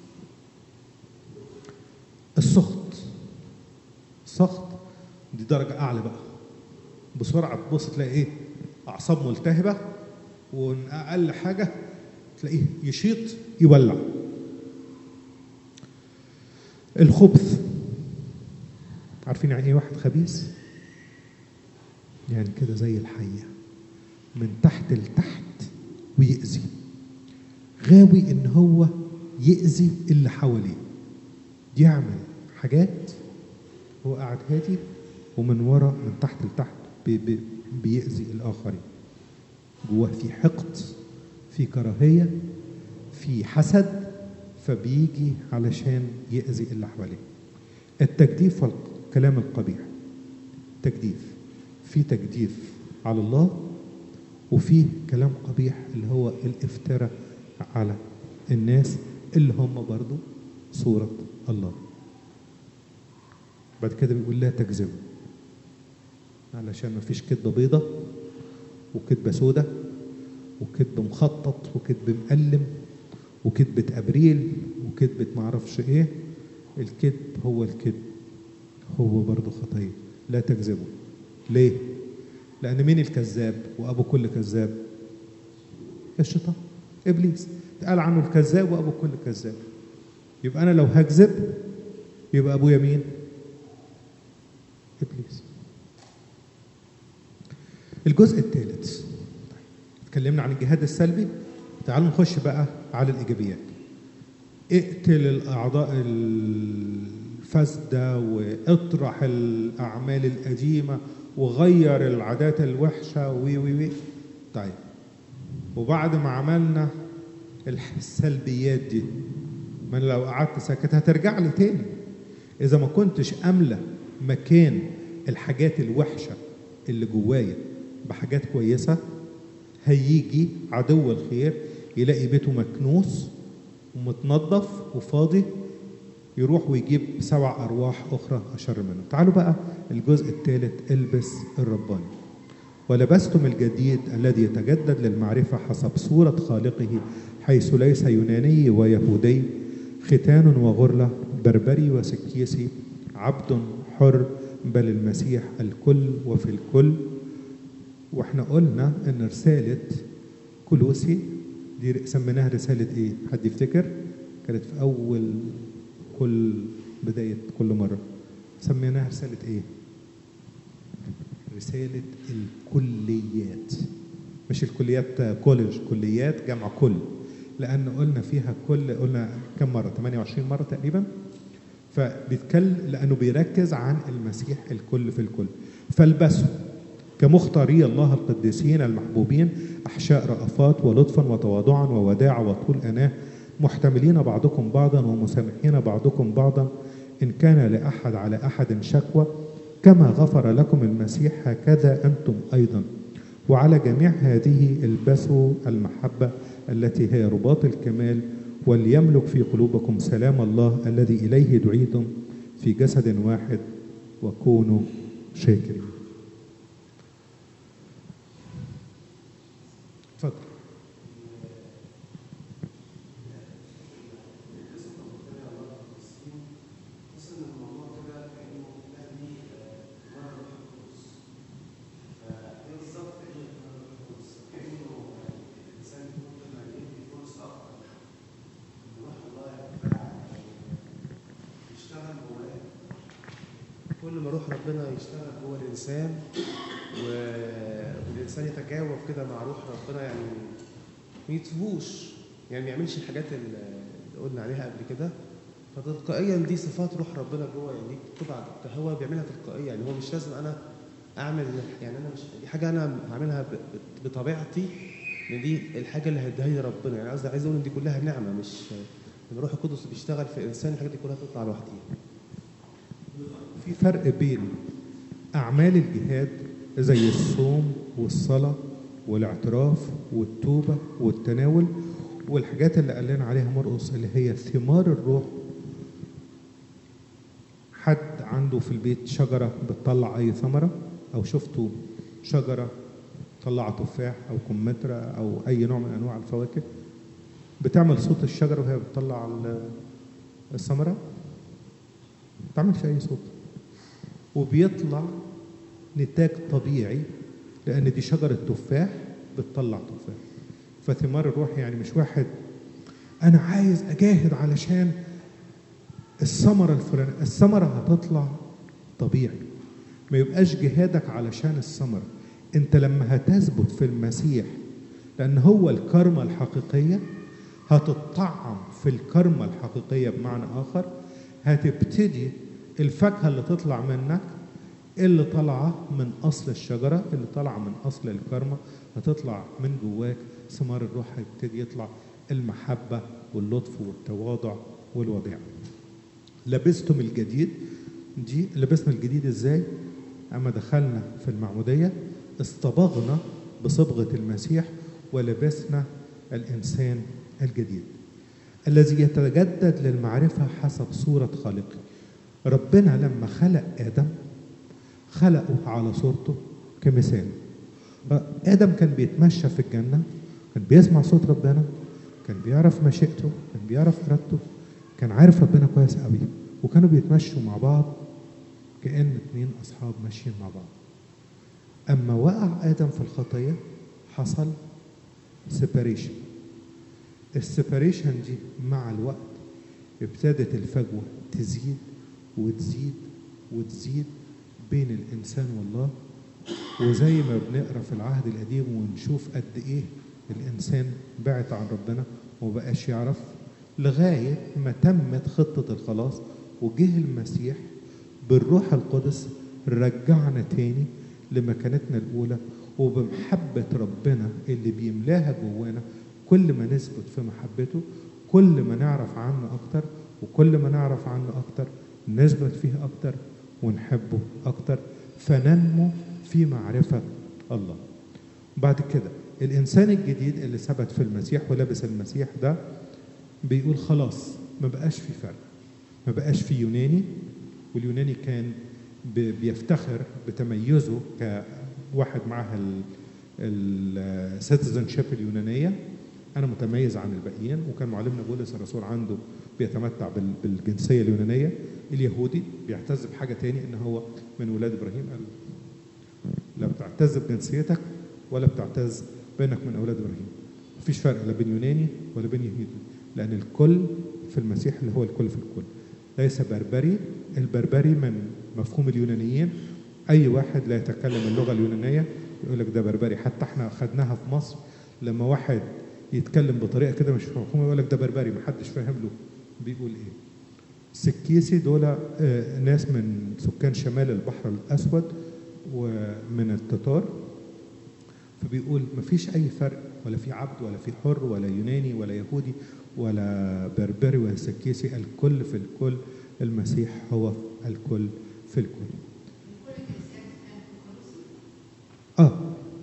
السخط السخط دي درجة أعلى بقى بسرعة تبص تلاقي إيه أعصاب ملتهبة وإن أقل حاجة تلاقيه يشيط يولع الخبث عارفين يعني ايه واحد خبيث يعني كده زي الحية من تحت لتحت ويأذي غاوي ان هو يأذي اللي حواليه يعمل حاجات هو قاعد هادي ومن ورا من تحت لتحت بي بي بيأذي الآخرين جواه في حقد في كراهية في حسد فبيجي علشان يأذي اللي حواليه التجديف والكلام القبيح تجديف في تجديف على الله وفي كلام قبيح اللي هو الافتراء على الناس اللي هم برضو صورة الله بعد كده بيقول لا تكذبوا علشان ما فيش كذبة بيضة وكذبة سودة وكذب مخطط وكذب مقلم وكذبة أبريل وكذبة معرفش إيه الكذب هو الكذب هو برضه خطية لا تكذبوا ليه؟ لأن مين الكذاب وأبو كل كذاب؟ الشيطان إبليس قال عنه الكذاب وأبو كل كذاب يبقى أنا لو هكذب يبقى أبويا مين؟ إبليس الجزء الثالث اتكلمنا عن الجهاد السلبي تعالوا نخش بقى على الإيجابيات اقتل الأعضاء الفاسدة واطرح الأعمال القديمة وغير العادات الوحشة وي وي وي طيب وبعد ما عملنا السلبيات دي ما لو قعدت ساكت هترجع لي تاني إذا ما كنتش أملى مكان الحاجات الوحشة اللي جوايا بحاجات كويسة هيجي عدو الخير يلاقي بيته مكنوس ومتنظف وفاضي يروح ويجيب سبع أرواح أخرى أشر منه تعالوا بقى الجزء الثالث البس الرباني ولبستم الجديد الذي يتجدد للمعرفة حسب صورة خالقه حيث ليس يوناني ويهودي ختان وغرلة بربري وسكيسي عبد حر بل المسيح الكل وفي الكل واحنا قلنا ان رسالة كلوسي دي سميناها رسالة ايه؟ حد يفتكر؟ كانت في أول كل بداية كل مرة سميناها رسالة ايه؟ رسالة الكليات مش الكليات كولج كليات جمع كل لأن قلنا فيها كل قلنا كم مرة 28 مرة تقريبا فبيتكلم لأنه بيركز عن المسيح الكل في الكل فالبسوا كمختاري الله القديسين المحبوبين أحشاء رأفات ولطفا وتواضعا ووداع وطول أناه محتملين بعضكم بعضا ومسامحين بعضكم بعضا إن كان لأحد على أحد شكوى كما غفر لكم المسيح هكذا أنتم أيضا وعلى جميع هذه البسوا المحبة التي هي رباط الكمال وليملك في قلوبكم سلام الله الذي إليه دعيتم في جسد واحد وكونوا شاكرين اتفضل كل ما روح ربنا يشتغل جوه الانسان و- والانسان يتجاوب كده مع روح ربنا يعني ما يتفوش يعني ما يعملش الحاجات اللي قلنا عليها قبل كده فتلقائيا دي صفات روح ربنا جوه يعني دي بتبقى هو بيعملها تلقائيا يعني هو مش لازم انا اعمل يعني انا مش دي حاجه انا هعملها ب- ب- بطبيعتي لان دي الحاجه اللي هيديها لي ربنا يعني قصدي عايز اقول ان دي كلها نعمه مش ان الروح القدس بيشتغل في الانسان الحاجات دي كلها بتطلع لوحديها في فرق بين أعمال الجهاد زي الصوم والصلاة والاعتراف والتوبة والتناول والحاجات اللي قال لنا عليها مرقص اللي هي ثمار الروح حد عنده في البيت شجرة بتطلع أي ثمرة أو شفتوا شجرة طلع تفاح أو كمثرى أو أي نوع من أنواع الفواكه بتعمل صوت الشجرة وهي بتطلع ال- الثمرة ما بتعملش أي صوت وبيطلع نتاج طبيعي لأن دي شجرة تفاح بتطلع تفاح فثمار الروح يعني مش واحد أنا عايز أجاهد علشان الثمرة الفلانية الثمرة هتطلع طبيعي ما يبقاش جهادك علشان الثمرة أنت لما هتثبت في المسيح لأن هو الكرمة الحقيقية هتطعم في الكرمة الحقيقية بمعنى آخر هتبتدي الفاكهة اللي تطلع منك اللي طالعة من أصل الشجرة اللي طالعة من أصل الكرمة هتطلع من جواك ثمار الروح هيبتدي يطلع المحبة واللطف والتواضع والوداع لبستم الجديد دي لبسنا الجديد ازاي اما دخلنا في المعمودية اصطبغنا بصبغة المسيح ولبسنا الإنسان الجديد الذي يتجدد للمعرفة حسب صورة خالقه ربنا لما خلق آدم خلقه على صورته كمثال آدم كان بيتمشى في الجنة كان بيسمع صوت ربنا كان بيعرف مشيئته كان بيعرف إرادته كان عارف ربنا كويس قوي وكانوا بيتمشوا مع بعض كأن اتنين أصحاب ماشيين مع بعض أما وقع آدم في الخطية حصل سيباريشن السيباريشن دي مع الوقت ابتدت الفجوة تزيد وتزيد وتزيد بين الإنسان والله وزي ما بنقرا في العهد القديم ونشوف قد إيه الإنسان بعد عن ربنا ومبقاش يعرف لغاية ما تمت خطة الخلاص وجه المسيح بالروح القدس رجعنا تاني لمكانتنا الأولى وبمحبة ربنا اللي بيملاها جوانا كل ما نثبت في محبته كل ما نعرف عنه أكتر وكل ما نعرف عنه أكتر نثبت فيه أكتر ونحبه أكتر فننمو في معرفة الله بعد كده الإنسان الجديد اللي ثبت في المسيح ولبس المسيح ده بيقول خلاص ما بقاش في فرق ما بقاش في يوناني واليوناني كان ب- بيفتخر بتميزه كواحد معاه السيتيزن شيب اليونانيه انا متميز عن الباقيين وكان معلمنا بولس الرسول عنده بيتمتع بال- بالجنسيه اليونانيه اليهودي بيعتز بحاجه تاني ان هو من ولاد ابراهيم قال لا بتعتز بجنسيتك ولا بتعتز بانك من اولاد ابراهيم مفيش فرق لا بين يوناني ولا بين يهودي لان الكل في المسيح اللي هو الكل في الكل ليس بربري البربري من مفهوم اليونانيين اي واحد لا يتكلم اللغه اليونانيه يقول لك ده بربري حتى احنا خدناها في مصر لما واحد يتكلم بطريقه كده مش مفهومه يقول لك ده بربري محدش فاهم له بيقول ايه السكيسي دول آه، ناس من سكان شمال البحر الاسود ومن التتار فبيقول مفيش اي فرق ولا في عبد ولا في حر ولا يوناني ولا يهودي ولا بربري ولا سكيسي الكل في الكل المسيح هو الكل في الكل اه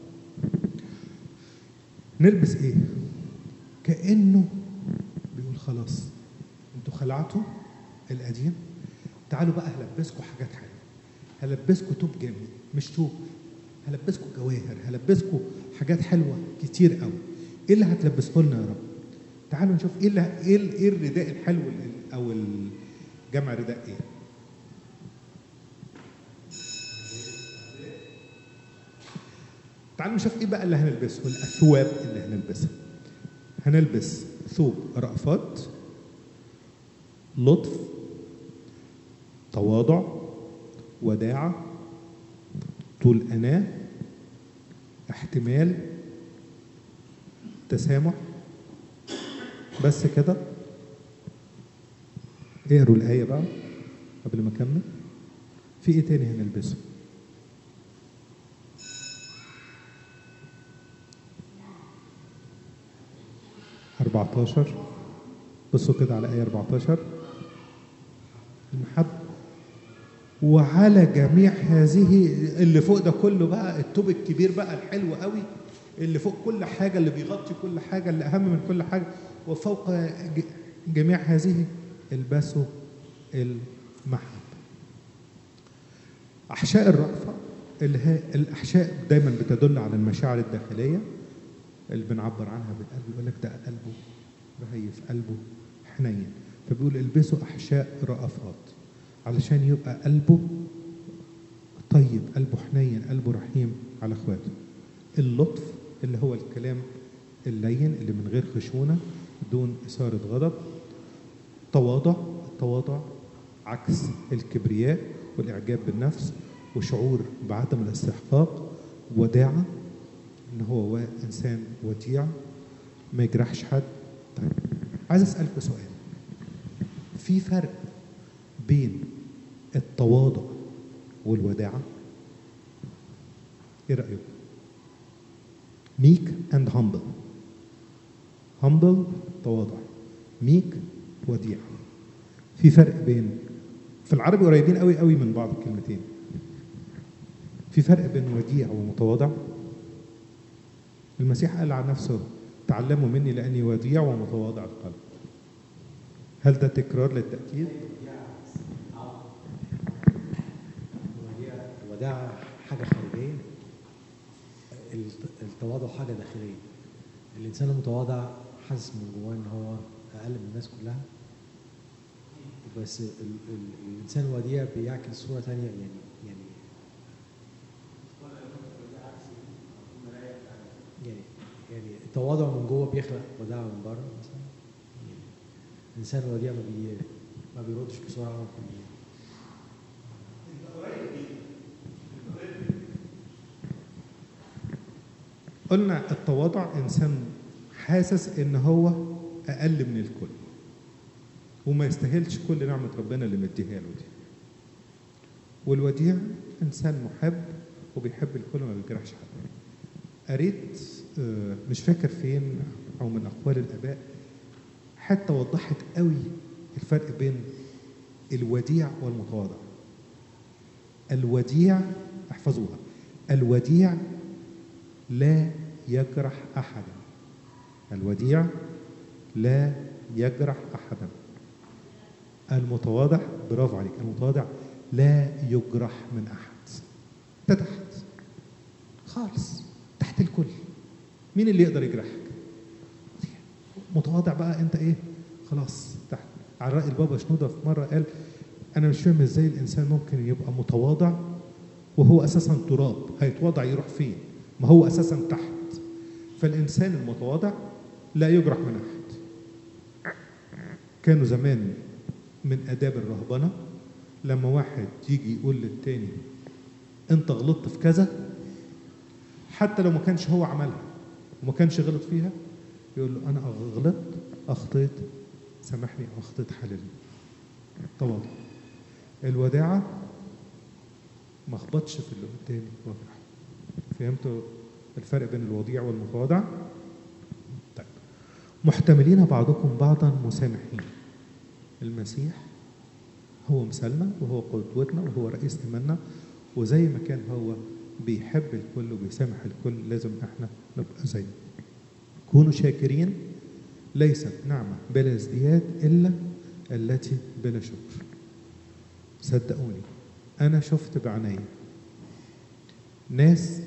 نلبس ايه كانه بيقول خلاص انتوا خلعتوا القديم تعالوا بقى هلبسكم حاجات حلوه هلبسكم توب جميل مش توب هلبسكم جواهر هلبسكم حاجات حلوه كتير قوي ايه اللي هتلبسه لنا يا رب تعالوا نشوف ايه اللي ايه ال- ايه الرداء الحلو ال- او الجمع رداء ايه تعالوا نشوف ايه بقى اللي هنلبسه الاثواب اللي هنلبسها هنلبس ثوب رأفات لطف تواضع وداعة طول أناة احتمال تسامح بس كده اقروا الآية بقى قبل ما أكمل في إيه تاني هنلبسه؟ أربعتاشر بصوا كده على آية 14 المحبة وعلى جميع هذه اللي فوق ده كله بقى التوب الكبير بقى الحلو قوي اللي فوق كل حاجة اللي بيغطي كل حاجة اللي أهم من كل حاجة وفوق ج- جميع هذه البسوا المحبة أحشاء الرأفة اللي هي الأحشاء دايما بتدل على المشاعر الداخلية اللي بنعبر عنها بالقلب يقول لك ده قلبه رهيف قلبه حنين فبيقول البسوا أحشاء رأفات علشان يبقى قلبه طيب قلبه حنين قلبه رحيم على اخواته اللطف اللي هو الكلام اللين اللي من غير خشونة دون إثارة غضب تواضع التواضع عكس الكبرياء والإعجاب بالنفس وشعور بعدم الاستحقاق وداعة إن هو وا- إنسان وديع ما يجرحش حد طيب عايز أسألكوا سؤال في فرق بين التواضع والوداعة ايه رأيكم meek and humble humble تواضع meek وديع في فرق بين في العربي قريبين قوي قوي من بعض الكلمتين في فرق بين وديع ومتواضع المسيح قال عن نفسه تعلموا مني لاني وديع ومتواضع القلب هل ده تكرار للتاكيد الوديعة الوداعة حاجة خارجية الت- التواضع حاجة داخلية الإنسان المتواضع حاسس من جواه إن هو أقل من الناس كلها بس ال ال الإنسان الوديع بيعكس صورة تانية يعني يعني يعني يعني التواضع من جوه بيخلق وداعة من بره مثلا يعني الإنسان الوديع ما بي ما بيردش بسرعة ما بي قلنا التواضع انسان حاسس ان هو اقل من الكل وما يستاهلش كل نعمه ربنا اللي مديها له دي والوديع انسان محب وبيحب الكل وما بيجرحش حد قريت آه، مش فاكر فين او من اقوال الاباء حتى وضحت قوي الفرق بين الوديع والمتواضع الوديع احفظوها الوديع لا يجرح احدا الوديع لا يجرح احدا المتواضع برافو عليك المتواضع لا يجرح من احد انت تحت خالص تحت الكل مين اللي يقدر يجرحك متواضع بقى انت ايه خلاص تحت على راي البابا شنوده في مره قال انا مش فاهم ازاي الانسان ممكن يبقى متواضع وهو اساسا تراب هيتواضع يروح فين ما هو اساسا تحت فالانسان المتواضع لا يجرح من احد كانوا زمان من اداب الرهبنه لما واحد يجي يقول للتاني انت غلطت في كذا حتى لو ما كانش هو عملها وما كانش غلط فيها يقول له انا غلطت اخطيت سامحني او اخطيت حللني تواضع الوداعه ما اخبطش في اللي قدامي واجرح فهمتوا الفرق بين الوضيع والمتواضع طيب محتملين بعضكم بعضا مسامحين المسيح هو مثالنا وهو قدوتنا وهو رئيس ايماننا وزي ما كان هو بيحب الكل وبيسامح الكل لازم احنا نبقى زيه كونوا شاكرين ليست نعمة بلا ازدياد إلا التي بلا شكر صدقوني أنا شفت بعيني ناس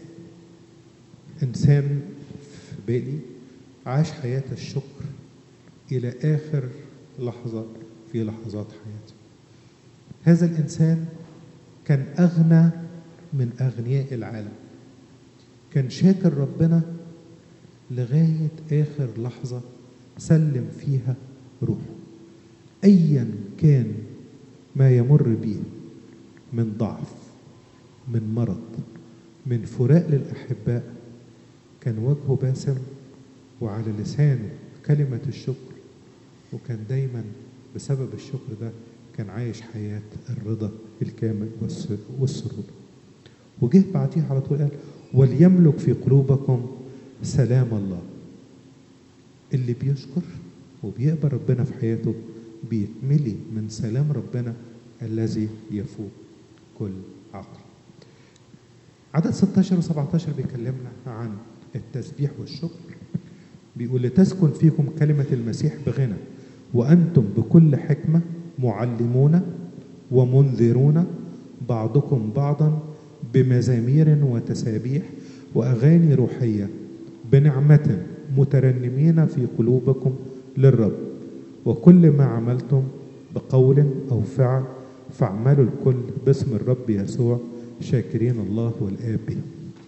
إنسان في بالي عاش حياة الشكر إلى آخر لحظة في لحظات حياته هذا الإنسان كان أغنى من أغنياء العالم كان شاكر ربنا لغاية آخر لحظة سلم فيها روحه أيا كان ما يمر به من ضعف من مرض من فراق للأحباء كان وجهه باسم وعلى لسانه كلمة الشكر وكان دايما بسبب الشكر ده كان عايش حياة الرضا الكامل والسرور وجه بعديها على طول قال وليملك في قلوبكم سلام الله اللي بيشكر وبيقبل ربنا في حياته بيتملي من سلام ربنا الذي يفوق كل عقل عدد 16 و 17 بيكلمنا عن التسبيح والشكر بيقول لتسكن فيكم كلمة المسيح بغنى وأنتم بكل حكمة معلمون ومنذرون بعضكم بعضا بمزامير وتسابيح وأغاني روحية بنعمة مترنمين في قلوبكم للرب وكل ما عملتم بقول أو فعل فاعملوا الكل باسم الرب يسوع شاكرين الله والآب به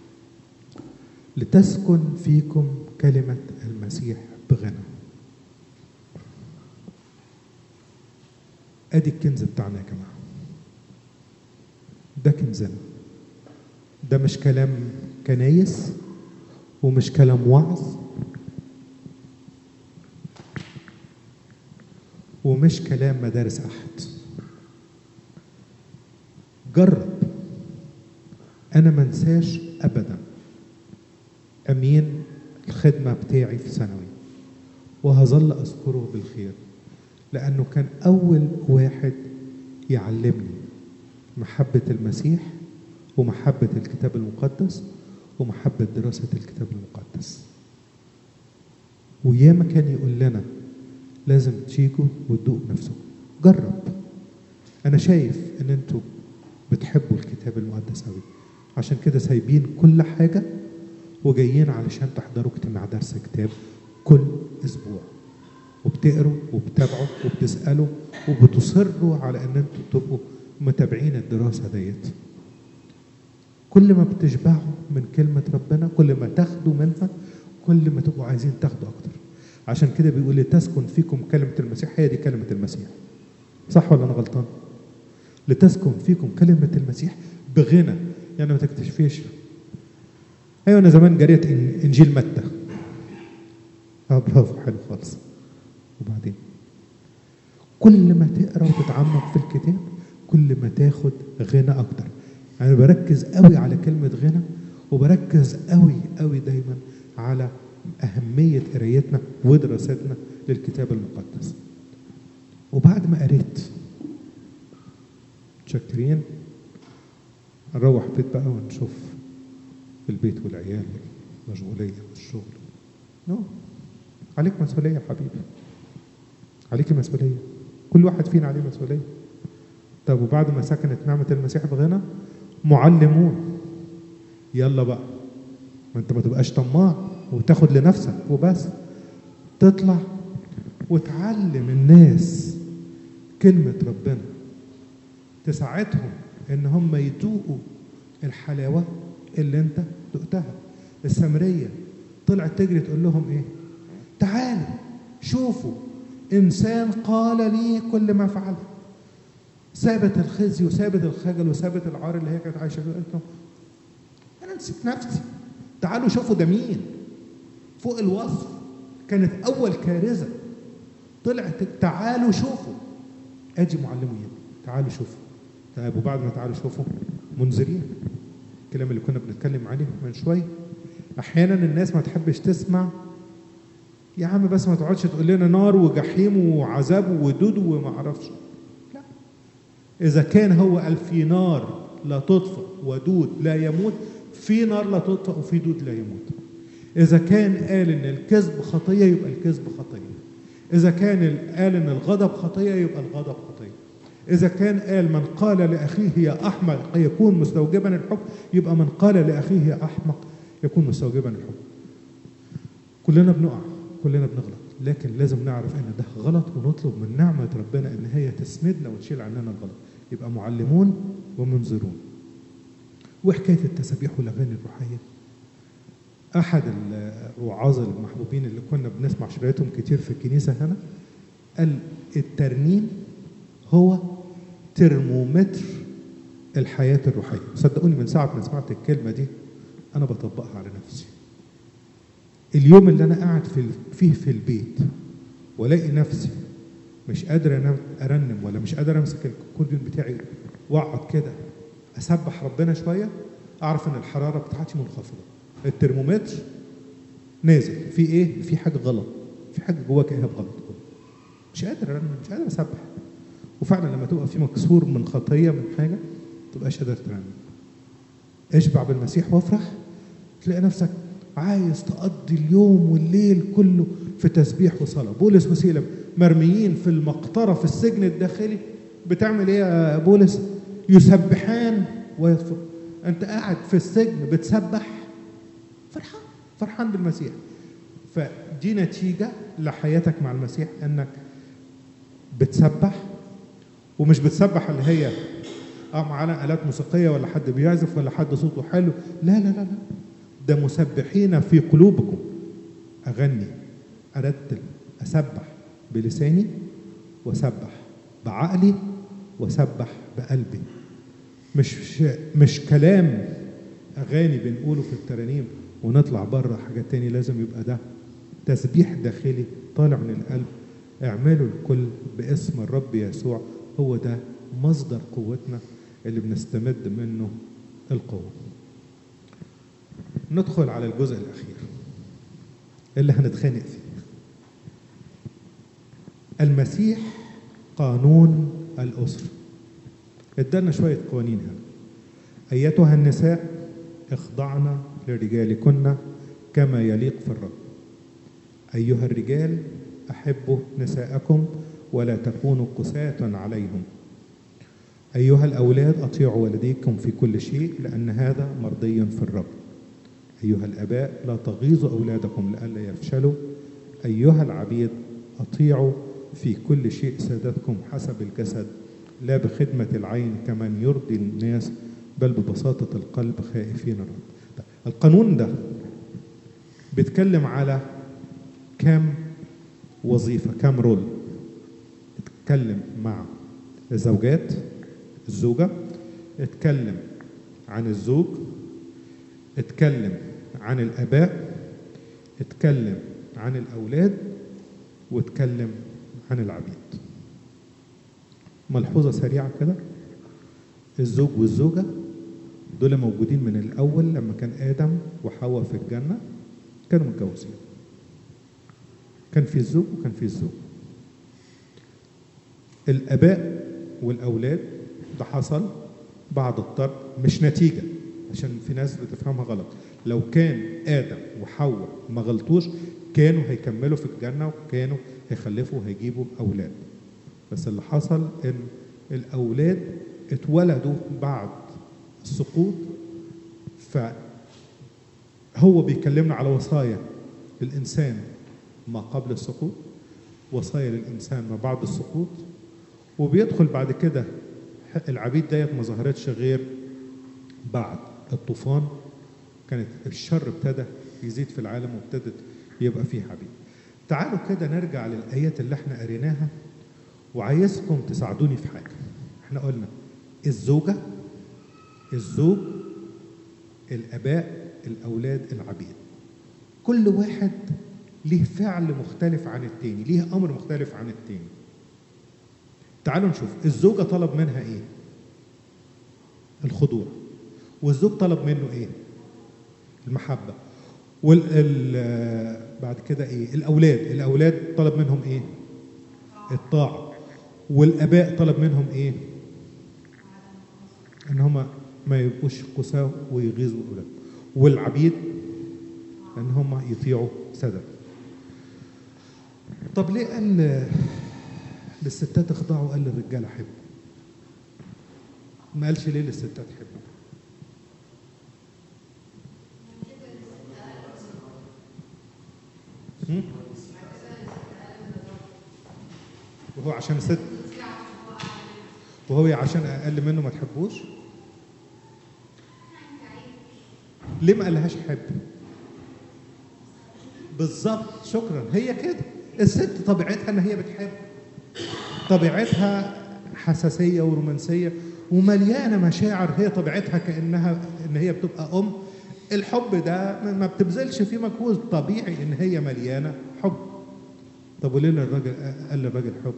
لتسكن فيكم كلمة المسيح بغنى ادي الكنز بتاعنا يا جماعه ده كنزنا ده مش كلام كنايس ومش كلام وعظ ومش كلام مدارس احد جرب انا ما انساش ابدا امين الخدمه بتاعي في ثانوي وهظل اذكره بالخير لانه كان اول واحد يعلمني محبه المسيح ومحبه الكتاب المقدس ومحبه دراسه الكتاب المقدس وياما كان يقول لنا لازم تيجوا وتدوقوا نفسكم جرب انا شايف ان انتوا بتحبوا الكتاب المقدس قوي عشان كده سايبين كل حاجه وجايين علشان تحضروا اجتماع درس كتاب كل اسبوع وبتقروا وبتابعوا وبتسالوا وبتصروا على ان انتوا تبقوا متابعين الدراسه ديت كل ما بتشبعوا من كلمه ربنا كل ما تاخدوا منها كل ما تبقوا عايزين تاخدوا اكتر عشان كده بيقول لتسكن فيكم كلمه المسيح هي دي كلمه المسيح صح ولا انا غلطان لتسكن فيكم كلمه المسيح بغنى يعني ما تكتشفيش ايوه انا زمان قريت انجيل متى اه برافو حلو خالص وبعدين كل ما تقرا وتتعمق في الكتاب كل ما تاخد غنى اكتر انا بركز قوي على كلمه غنى وبركز قوي قوي دايما على اهميه قرايتنا ودراستنا للكتاب المقدس وبعد ما قريت متشكرين نروح بيت بقى ونشوف البيت والعيال والمشغوليه والشغل نو عليك مسؤوليه يا حبيبي عليك مسؤوليه كل واحد فينا عليه مسؤوليه طب وبعد ما سكنت نعمه المسيح بغنى معلمون يلا بقى ما انت ما تبقاش طماع وتاخد لنفسك وبس تطلع وتعلم الناس كلمة ربنا تساعدهم ان هم يذوقوا الحلاوة اللي انت دقتها السامرية طلعت تجري تقول لهم ايه تعالوا شوفوا انسان قال لي كل ما فعل سابت الخزي وسابت الخجل وسابت العار اللي هي كانت عايشه فيه قالت لهم انا نسيت نفسي تعالوا شوفوا ده مين فوق الوصف كانت اول كارثه طلعت تعالوا شوفوا ادي معلمين تعالوا شوفوا طيب وبعد ما تعالوا شوفوا منذرين الكلام اللي كنا بنتكلم عليه من شويه احيانا الناس ما تحبش تسمع يا عم بس ما تقعدش تقول لنا نار وجحيم وعذاب ودود وما اعرفش لا اذا كان هو قال في نار لا تطفأ ودود لا يموت في نار لا تطفأ وفي دود لا يموت إذا كان قال إن الكذب خطية يبقى الكذب خطية إذا كان قال إن الغضب خطية يبقى الغضب خطية إذا كان قال من قال لأخيه يا أحمق يكون مستوجبا الحكم يبقى من قال لأخيه يا أحمق يكون مستوجبا الحكم كلنا بنقع كلنا بنغلط لكن لازم نعرف ان ده غلط ونطلب من نعمة ربنا ان هي تسندنا وتشيل عننا الغلط يبقى معلمون ومنذرون وحكاية التسابيح والأغاني الروحية أحد الوعاظ المحبوبين اللي كنا بنسمع شرايطهم كتير في الكنيسة هنا قال الترنيم هو ترمومتر الحياة الروحية صدقوني من ساعة ما سمعت الكلمة دي أنا بطبقها على نفسي اليوم اللي أنا قاعد في فيه في البيت والاقي نفسي مش قادر انام ارنم ولا مش قادر امسك الكورديون بتاعي واقعد كده اسبح ربنا شويه اعرف ان الحراره بتاعتي منخفضه الترمومتر نازل في ايه في حاجه غلط في حاجه جواك ايهاب غلط مش قادر ارنم مش قادر اسبح وفعلا لما تبقى في مكسور من خطيه من حاجه ما تبقاش قادر ترنم اشبع بالمسيح وافرح تلاقي نفسك عايز تقضي اليوم والليل كله في تسبيح وصلاه بولس وسيله مرميين في المقطره في السجن الداخلي بتعمل ايه يا بولس يسبحان ويطفر انت قاعد في السجن بتسبح فرحان فرحان بالمسيح فدي نتيجه لحياتك مع المسيح انك بتسبح ومش بتسبح اللي هي اه معانا الات موسيقيه ولا حد بيعزف ولا حد صوته حلو لا لا لا لا ده مسبحين في قلوبكم اغني ارتل اسبح بلساني وسبح بعقلي وسبح بقلبي مش مش كلام اغاني بنقوله في الترانيم ونطلع بره حاجات تاني لازم يبقى ده تسبيح داخلي طالع من القلب اعملوا الكل باسم الرب يسوع هو ده مصدر قوتنا اللي بنستمد منه القوه ندخل على الجزء الاخير اللي هنتخانق فيه المسيح قانون الأسرة ادانا شوية قوانين هنا أيتها النساء اخضعن لرجالكن كما يليق في الرب أيها الرجال أحبوا نساءكم ولا تكونوا قساة عليهم أيها الأولاد أطيعوا والديكم في كل شيء لأن هذا مرضي في الرب أيها الآباء لا تغيظوا أولادكم لئلا يفشلوا أيها العبيد أطيعوا في كل شيء سادتكم حسب الجسد لا بخدمة العين كمن يرضي الناس بل ببساطة القلب خائفين الرب القانون ده بيتكلم على كم وظيفة كم رول اتكلم مع الزوجات الزوجة اتكلم عن الزوج اتكلم عن الآباء اتكلم عن الأولاد واتكلم عن العبيد ملحوظة سريعة كده الزوج والزوجة دول موجودين من الأول لما كان آدم وحواء في الجنة كانوا متجوزين كان في الزوج وكان في الزوج الآباء والأولاد ده حصل بعد الطرد مش نتيجة عشان في ناس بتفهمها غلط لو كان آدم وحواء ما غلطوش كانوا هيكملوا في الجنة وكانوا هيخلفوا وهيجيبوا أولاد بس اللي حصل ان الاولاد اتولدوا بعد السقوط فهو بيكلمنا على وصايا للانسان ما قبل السقوط وصايا للانسان ما بعد السقوط وبيدخل بعد كده العبيد ديت ما ظهرتش غير بعد الطوفان كانت الشر ابتدى يزيد في العالم وابتدت يبقى فيه عبيد تعالوا كده نرجع للآيات اللي احنا قريناها وعايزكم تساعدوني في حاجة احنا قلنا الزوجة الزوج الآباء الأولاد العبيد كل واحد ليه فعل مختلف عن التاني ليه أمر مختلف عن التاني تعالوا نشوف الزوجة طلب منها ايه الخضوع والزوج طلب منه ايه المحبة وال ال- بعد كده ايه الاولاد الاولاد طلب منهم ايه الطاعة والاباء طلب منهم ايه ان هم ما يبقوش قساة ويغيظوا الاولاد والعبيد ان هم يطيعوا سادة طب ليه قال للستات اخضعوا قال للرجاله حبوا ما قالش ليه للستات حبوا هم؟ وهو عشان ست وهو عشان اقل منه ما تحبوش ليه ما قالهاش حب بالظبط شكرا هي كده الست طبيعتها ان هي بتحب طبيعتها حساسيه ورومانسيه ومليانه مشاعر هي طبيعتها كانها ان هي بتبقى ام الحب ده ما- ما بتبذلش فيه مجهود طبيعي ان هي مليانه حب طب وليه الراجل قال للراجل حب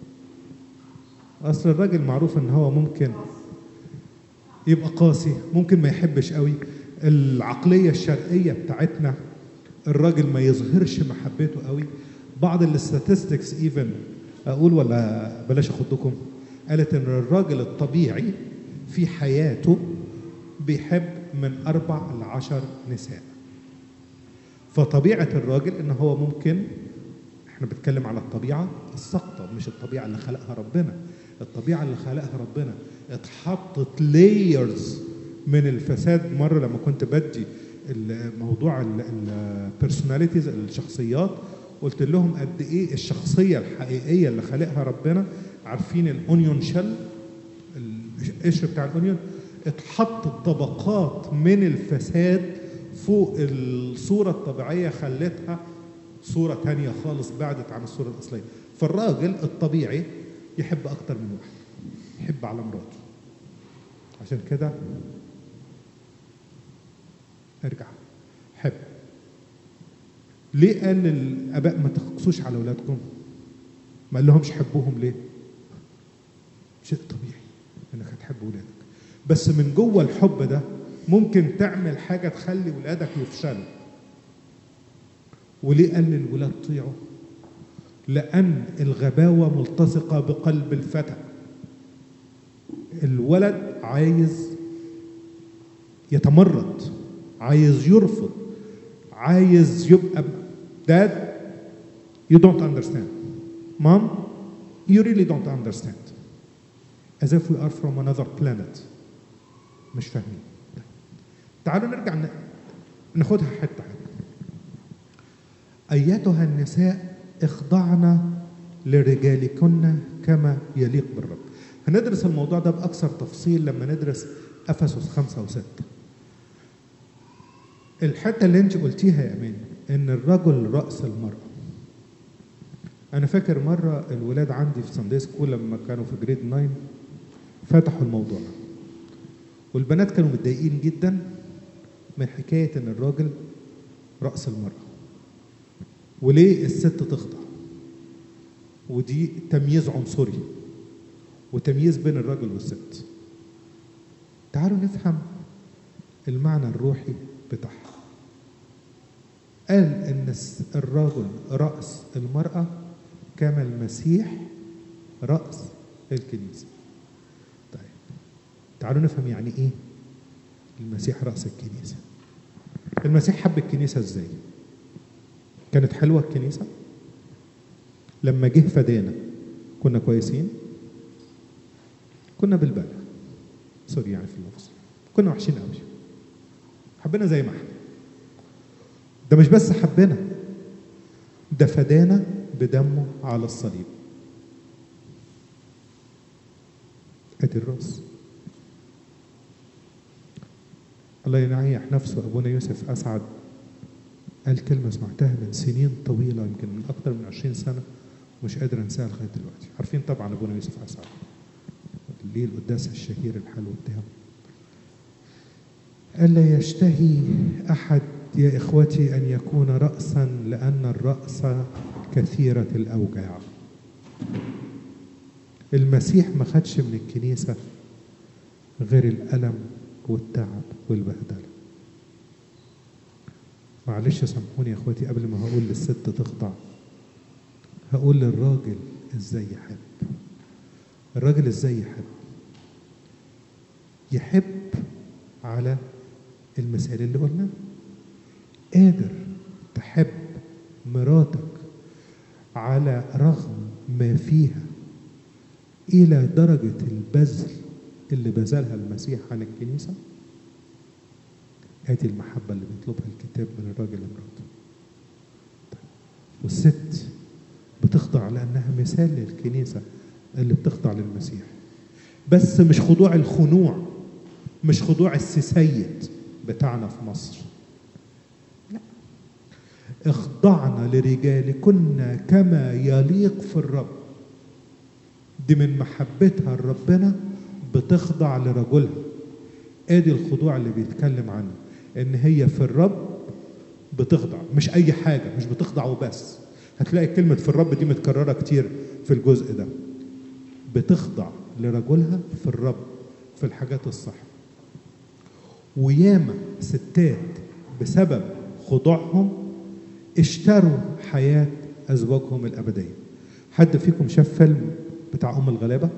اصل الراجل معروف ان هو ممكن يبقى قاسي ممكن ما يحبش قوي العقليه الشرقيه بتاعتنا الراجل ما يظهرش محبته قوي بعض الاستاتستكس ايفن اقول ولا بلاش اخدكم قالت ان الراجل الطبيعي في حياته بيحب من اربع لعشر نساء فطبيعه الراجل ان هو ممكن احنا بنتكلم على الطبيعه الساقطه مش الطبيعه اللي خلقها ربنا الطبيعه اللي خلقها ربنا اتحطت لايرز من الفساد مره لما كنت بدي الموضوع البيرسوناليتيز الشخصيات قلت لهم قد ايه الشخصيه الحقيقيه اللي خلقها ربنا عارفين الاونيون شل القشر بتاع الاونيون اتحطت طبقات من الفساد فوق الصوره الطبيعيه خلتها صورة تانية خالص بعدت عن الصورة الأصلية فالراجل الطبيعي يحب أكتر من واحد يحب على مراته عشان كده ارجع حب ليه قال للآباء ما تقصوش على أولادكم ما قال لهمش حبوهم ليه شيء طبيعي انك هتحب ولادك بس من جوه الحب ده ممكن تعمل حاجة تخلي ولادك يفشلوا وليه قال للولاد طيعوا لأن الغباوة ملتصقة بقلب الفتى الولد عايز يتمرد عايز يرفض عايز يبقى dad you don't understand mom you really don't understand as if we are from another planet مش فاهمين تعالوا نرجع ن- ناخدها حته حته ايتها النساء اخضعن لرجالكن كما يليق بالرب هندرس الموضوع ده باكثر تفصيل لما ندرس افسس خمسة وستة الحته اللي انت قلتيها يا امان ان الرجل راس المراه انا فاكر مره الولاد عندي في ساندي سكول لما كانوا في جريد 9 فتحوا الموضوع ده والبنات كانوا متضايقين جدا من حكايه ان الراجل راس المراه وليه الست تخضع ودي تمييز عنصري وتمييز بين الرجل والست تعالوا نفهم المعنى الروحي بتاعها قال ان الس- الرجل راس المراه كما المسيح راس الكنيسه طيب تعالوا نفهم يعني ايه المسيح راس الكنيسه المسيح حب الكنيسه ازاي كانت حلوه الكنيسه لما جه فدانا كنا كويسين كنا بالبلة سوري يعني في اللفظ كنا وحشين قوي حبينا زي ما احنا ده مش بس حبنا ده فدانا بدمه على الصليب ادي الراس الله ينعيح نفسه ابونا يوسف اسعد قال كلمه سمعتها من سنين طويله يمكن من اكثر من 20 سنه مش قادر انساها لغايه دلوقتي عارفين طبعا ابونا يوسف اسعد ليه القداس الشهير الحلو بتاعه ألا يشتهي أحد يا إخوتي أن يكون رأسا لأن الرأس كثيرة الأوجاع المسيح ما خدش من الكنيسة غير الألم والتعب والبهدلة معلش سامحوني يا إخوتي قبل ما هقول للست تخضع هقول للراجل إزاي يحب الراجل إزاي يحب يحب على المثال اللي قلناه قادر تحب مراتك على رغم ما فيها إلى درجة البذل اللي بذلها المسيح عن الكنيسة ادي المحبة اللي بيطلبها الكتاب من الراجل لمراته طيب. والست بتخضع لأنها مثال للكنيسة اللي بتخضع للمسيح بس مش خضوع الخنوع مش خضوع السيد بتاعنا في مصر لا اخضعنا لرجالكن كما يليق في الرب دي من محبتها لربنا بتخضع لرجلها ادي الخضوع اللي بيتكلم عنه ان هي في الرب بتخضع مش اي حاجه مش بتخضع وبس هتلاقي كلمه في الرب دي متكرره كتير في الجزء ده بتخضع لرجلها في الرب في الحاجات الصح وياما ستات بسبب خضوعهم اشتروا حياة أزواجهم الأبدية حد فيكم شاف فيلم بتاع أم الغلابة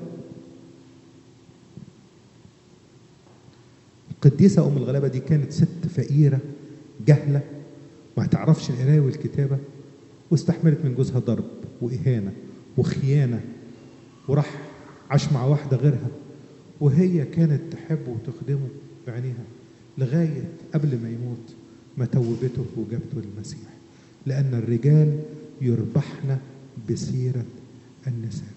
القديسة أم الغلابة دي كانت ست فقيرة جهلة ما تعرفش القراية والكتابة واستحملت من جوزها ضرب وإهانة وخيانة وراح عاش مع واحدة غيرها وهي كانت تحبه وتخدمه بعينيها لغاية قبل ما يموت ما توبته وجابته للمسيح لأن الرجال يربحن بسيرة النساء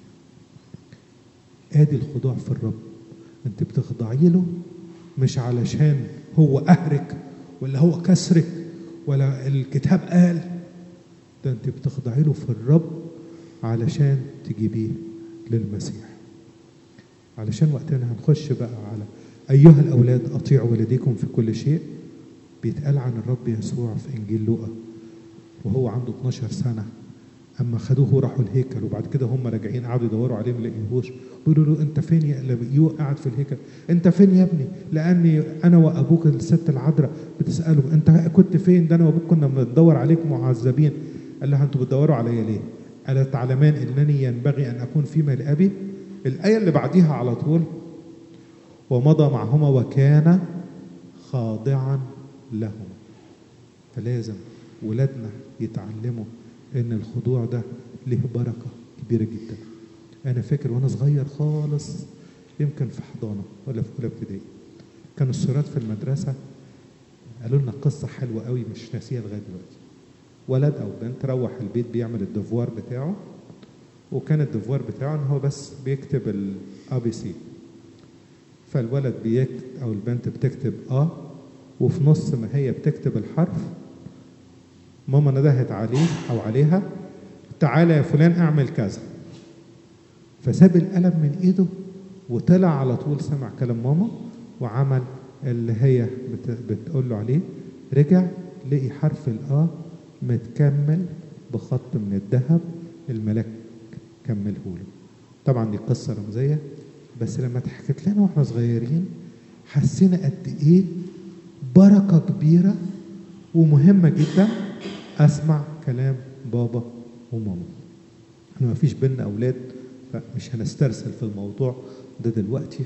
آدي الخضوع في الرب أنت بتخضعي له مش علشان هو قهرك ولا هو كسرك ولا الكتاب قال ده أنت بتخضعي له في الرب علشان تجيبيه للمسيح علشان وقتنا هنخش بقى على أيها الأولاد أطيعوا والديكم في كل شيء بيتقال عن الرب يسوع في إنجيل لوقا وهو عنده 12 سنة أما خدوه وراحوا الهيكل وبعد كده هم راجعين قعدوا يدوروا عليه ما لقيوهوش بيقولوا له أنت فين يا لبيو قاعد في الهيكل أنت فين يا ابني لأني أنا وأبوك الست العذراء بتسأله أنت كنت فين ده أنا وأبوك كنا بندور عليك معذبين قال لها أنتوا بتدوروا عليا ليه؟ ألا تعلمان أنني ينبغي أن أكون فيما لأبي؟ الآية اللي بعديها على طول ومضى معهما وكان خاضعا لهم فلازم ولادنا يتعلموا ان الخضوع ده له بركه كبيره جدا انا فاكر وانا صغير خالص يمكن في حضانه ولا في اولى ابتدائي كانوا السورات في المدرسه قالوا لنا قصه حلوه قوي مش ناسيها لغايه دلوقتي ولد او بنت روح البيت بيعمل الدفوار بتاعه وكان الدفوار بتاعه ان هو بس بيكتب الاي بي سي فالولد بيكتب او البنت بتكتب اه وفي نص ما هي بتكتب الحرف ماما ندهت عليه او عليها تعالى يا فلان اعمل كذا فساب القلم من ايده وطلع على طول سمع كلام ماما وعمل اللي هي بت... بتقول له عليه رجع لقي حرف الآ متكمل بخط من الذهب الملاك كمله له طبعا دي قصة رمزية بس لما اتحكت لنا واحنا صغيرين حسينا قد ايه بركة كبيرة ومهمة جدا اسمع كلام بابا وماما احنا ما فيش بينا اولاد فمش هنسترسل في الموضوع ده دلوقتي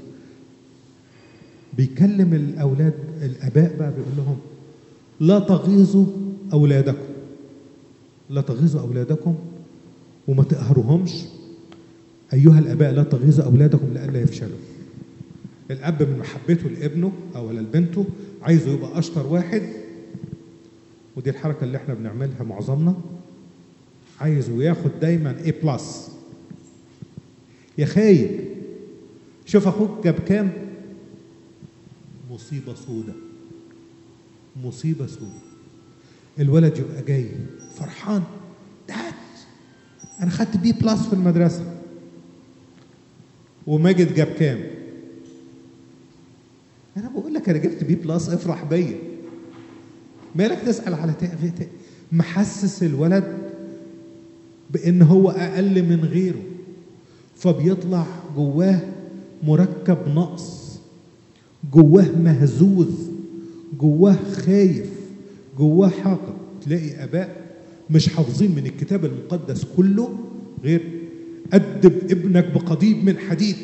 بيكلم الاولاد الاباء بقى بيقول لهم لا تغيظوا اولادكم لا تغيظوا اولادكم وما تقهروهمش أيها الآباء لا تغيظوا أولادكم لئلا يفشلوا الأب من محبته لابنه أو لبنته عايزه يبقى أشطر واحد ودي الحركة اللي احنا بنعملها معظمنا عايزه ياخد دايما A بلس يا خايب شوف أخوك جاب كام مصيبة سودة مصيبة سودة الولد يبقى جاي فرحان داد انا خدت بي بلس في المدرسه وماجد جاب كام انا بقول لك انا جبت بي بلس افرح بيا مالك تسال على تق- تق- محسس الولد بان هو اقل من غيره فبيطلع جواه مركب نقص جواه مهزوز جواه خايف جواه حاقد تلاقي اباء مش حافظين من الكتاب المقدس كله غير أدب ابنك بقضيب من حديد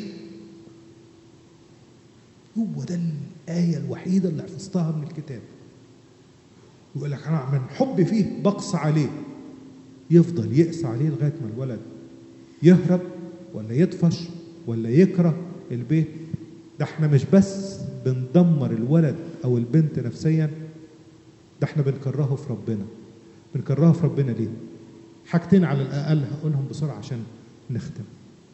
هو ده الآية الوحيدة اللي حفظتها من الكتاب يقول لك أنا من حبي فيه بقص عليه يفضل يقسى عليه لغاية ما الولد يهرب ولا يطفش ولا يكره البيت ده احنا مش بس بندمر الولد أو البنت نفسيا ده احنا بنكرهه في ربنا بنكرهه في ربنا ليه حاجتين على الأقل هقولهم بسرعة عشان نختم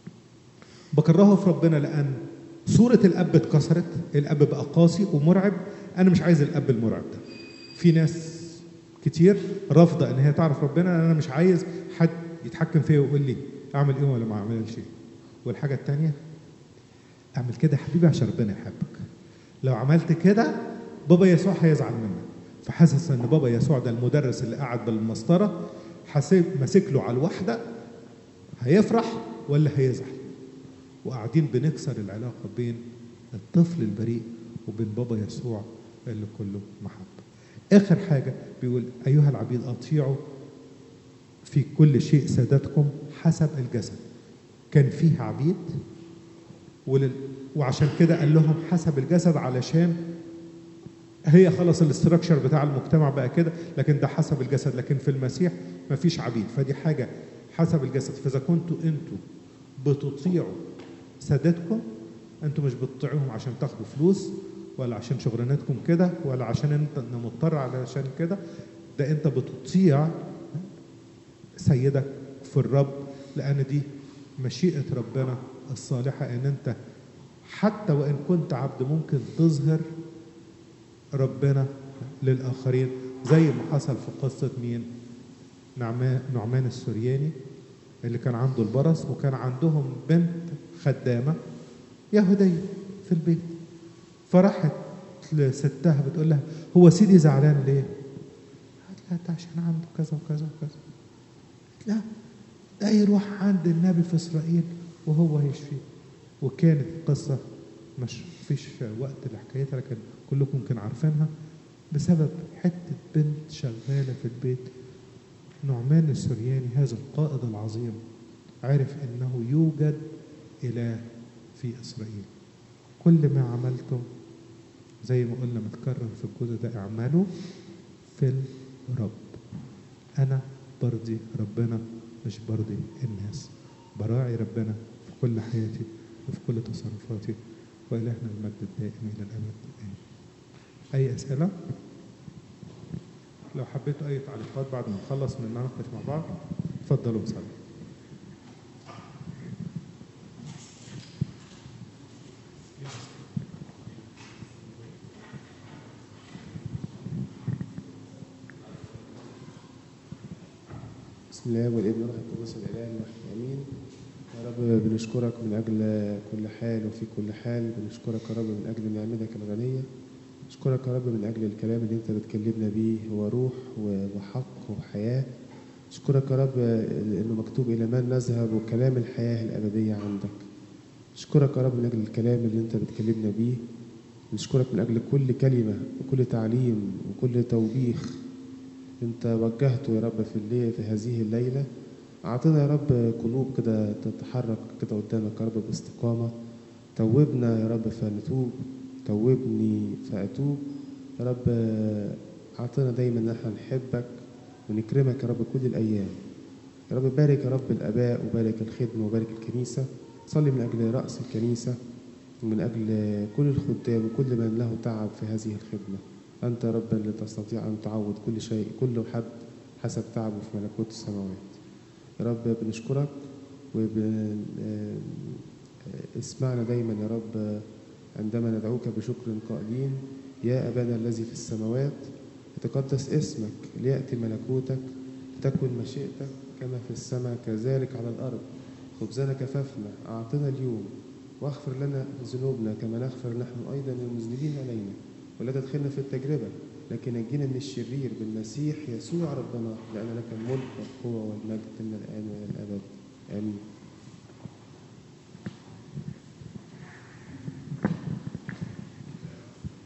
بكرهه في ربنا لأن صورة الأب اتكسرت الأب بقى قاسي ومرعب أنا مش عايز الأب المرعب ده في ناس كتير رافضة إن هي تعرف ربنا أنا مش عايز حد يتحكم فيا ويقول لي أعمل إيه ولا ما أعملش إيه والحاجة التانية اعمل كده يا حبيبي عشان ربنا يحبك لو عملت كده بابا يسوع هيزعل منك فحاسس ان بابا يسوع ده المدرس اللي قاعد بالمسطره حاسب ماسك له على الواحده هيفرح ولا هيزعل وقاعدين بنكسر العلاقه بين الطفل البريء وبين بابا يسوع اللي كله محبه اخر حاجه بيقول ايها العبيد اطيعوا في كل شيء سادتكم حسب الجسد كان فيه عبيد ولل... وعشان كده قال لهم حسب الجسد علشان هي خلاص الاستراكشر بتاع المجتمع بقى كده لكن ده حسب الجسد لكن في المسيح ما فيش عبيد فدي حاجه حسب الجسد فاذا كنتوا انتوا بتطيعوا سادتكم انتوا مش بتطيعوهم عشان تاخدوا فلوس ولا عشان شغلانتكم كده ولا عشان انت أنا مضطر علشان كده ده انت بتطيع سيدك في الرب لان دي مشيئه ربنا الصالحه ان انت حتى وان كنت عبد ممكن تظهر ربنا للآخرين زي ما حصل في قصة مين نعمان, نعمان السورياني اللي كان عنده البرص وكان عندهم بنت خدامة يهودية في البيت فراحت لستها بتقول لها هو سيدي زعلان ليه؟ قالت لها ده عشان عنده كذا وكذا وكذا قالت لها ده يروح عند النبي في إسرائيل وهو هيشفيه وكانت قصة مش فيش وقت لحكايتها لكن كلكم يمكن عارفينها بسبب حتة بنت شغالة في البيت نعمان السرياني هذا القائد العظيم عرف انه يوجد اله في اسرائيل كل ما عملتم زي ما قلنا متكرر في الجزء ده اعملوا في الرب انا برضي ربنا مش برضي الناس براعي ربنا في كل حياتي وفي كل تصرفاتي وإلهنا المجد الدائم إلى الأبد آمين. أي أسئلة؟ لو حبيتوا أي تعليقات بعد ما نخلص من نناقش مع بعض اتفضلوا وصلوا. بسم الله والابن والروح القدس الاله الواحد امين يا رب بنشكرك من اجل كل حال وفي كل حال بنشكرك يا رب من اجل نعمتك الغنيه نشكرك يا رب من اجل الكلام اللي انت بتكلمنا بيه هو روح و- وحق وحياه نشكرك يا رب انه مكتوب الى من نذهب وكلام الحياه الابديه عندك نشكرك يا رب من اجل الكلام اللي انت بتكلمنا بيه نشكرك من اجل كل كلمه وكل تعليم وكل توبيخ انت وجهته يا رب في الليل في هذه الليله اعطنا يا رب قلوب كده تتحرك كده قدامك يا رب باستقامه توبنا يا رب فنتوب توبني فاتوب يا رب اعطنا دايما ان احنا نحبك ونكرمك يا رب كل الايام يا رب بارك يا رب الآباء وبارك الخدمة وبارك الكنيسة صلي من أجل رأس الكنيسة ومن أجل كل الخدام وكل من له تعب في هذه الخدمة أنت يا رب اللي تستطيع أن تعوض كل شيء كل حد حسب تعبه في ملكوت السماوات يا رب بنشكرك واسمعنا دايما يا رب عندما ندعوك بشكر قائلين يا أبانا الذي في السماوات يتقدس اسمك ليأتي ملكوتك لتكن مشيئتك كما في السماء كذلك على الأرض خبزنا كفافنا أعطنا اليوم واغفر لنا ذنوبنا كما نغفر نحن أيضا للمذنبين علينا ولا تدخلنا في التجربة لكن نجينا من الشرير بالمسيح يسوع ربنا لأن لك الملك والقوة والمجد من الآن وإلى الأبد آمين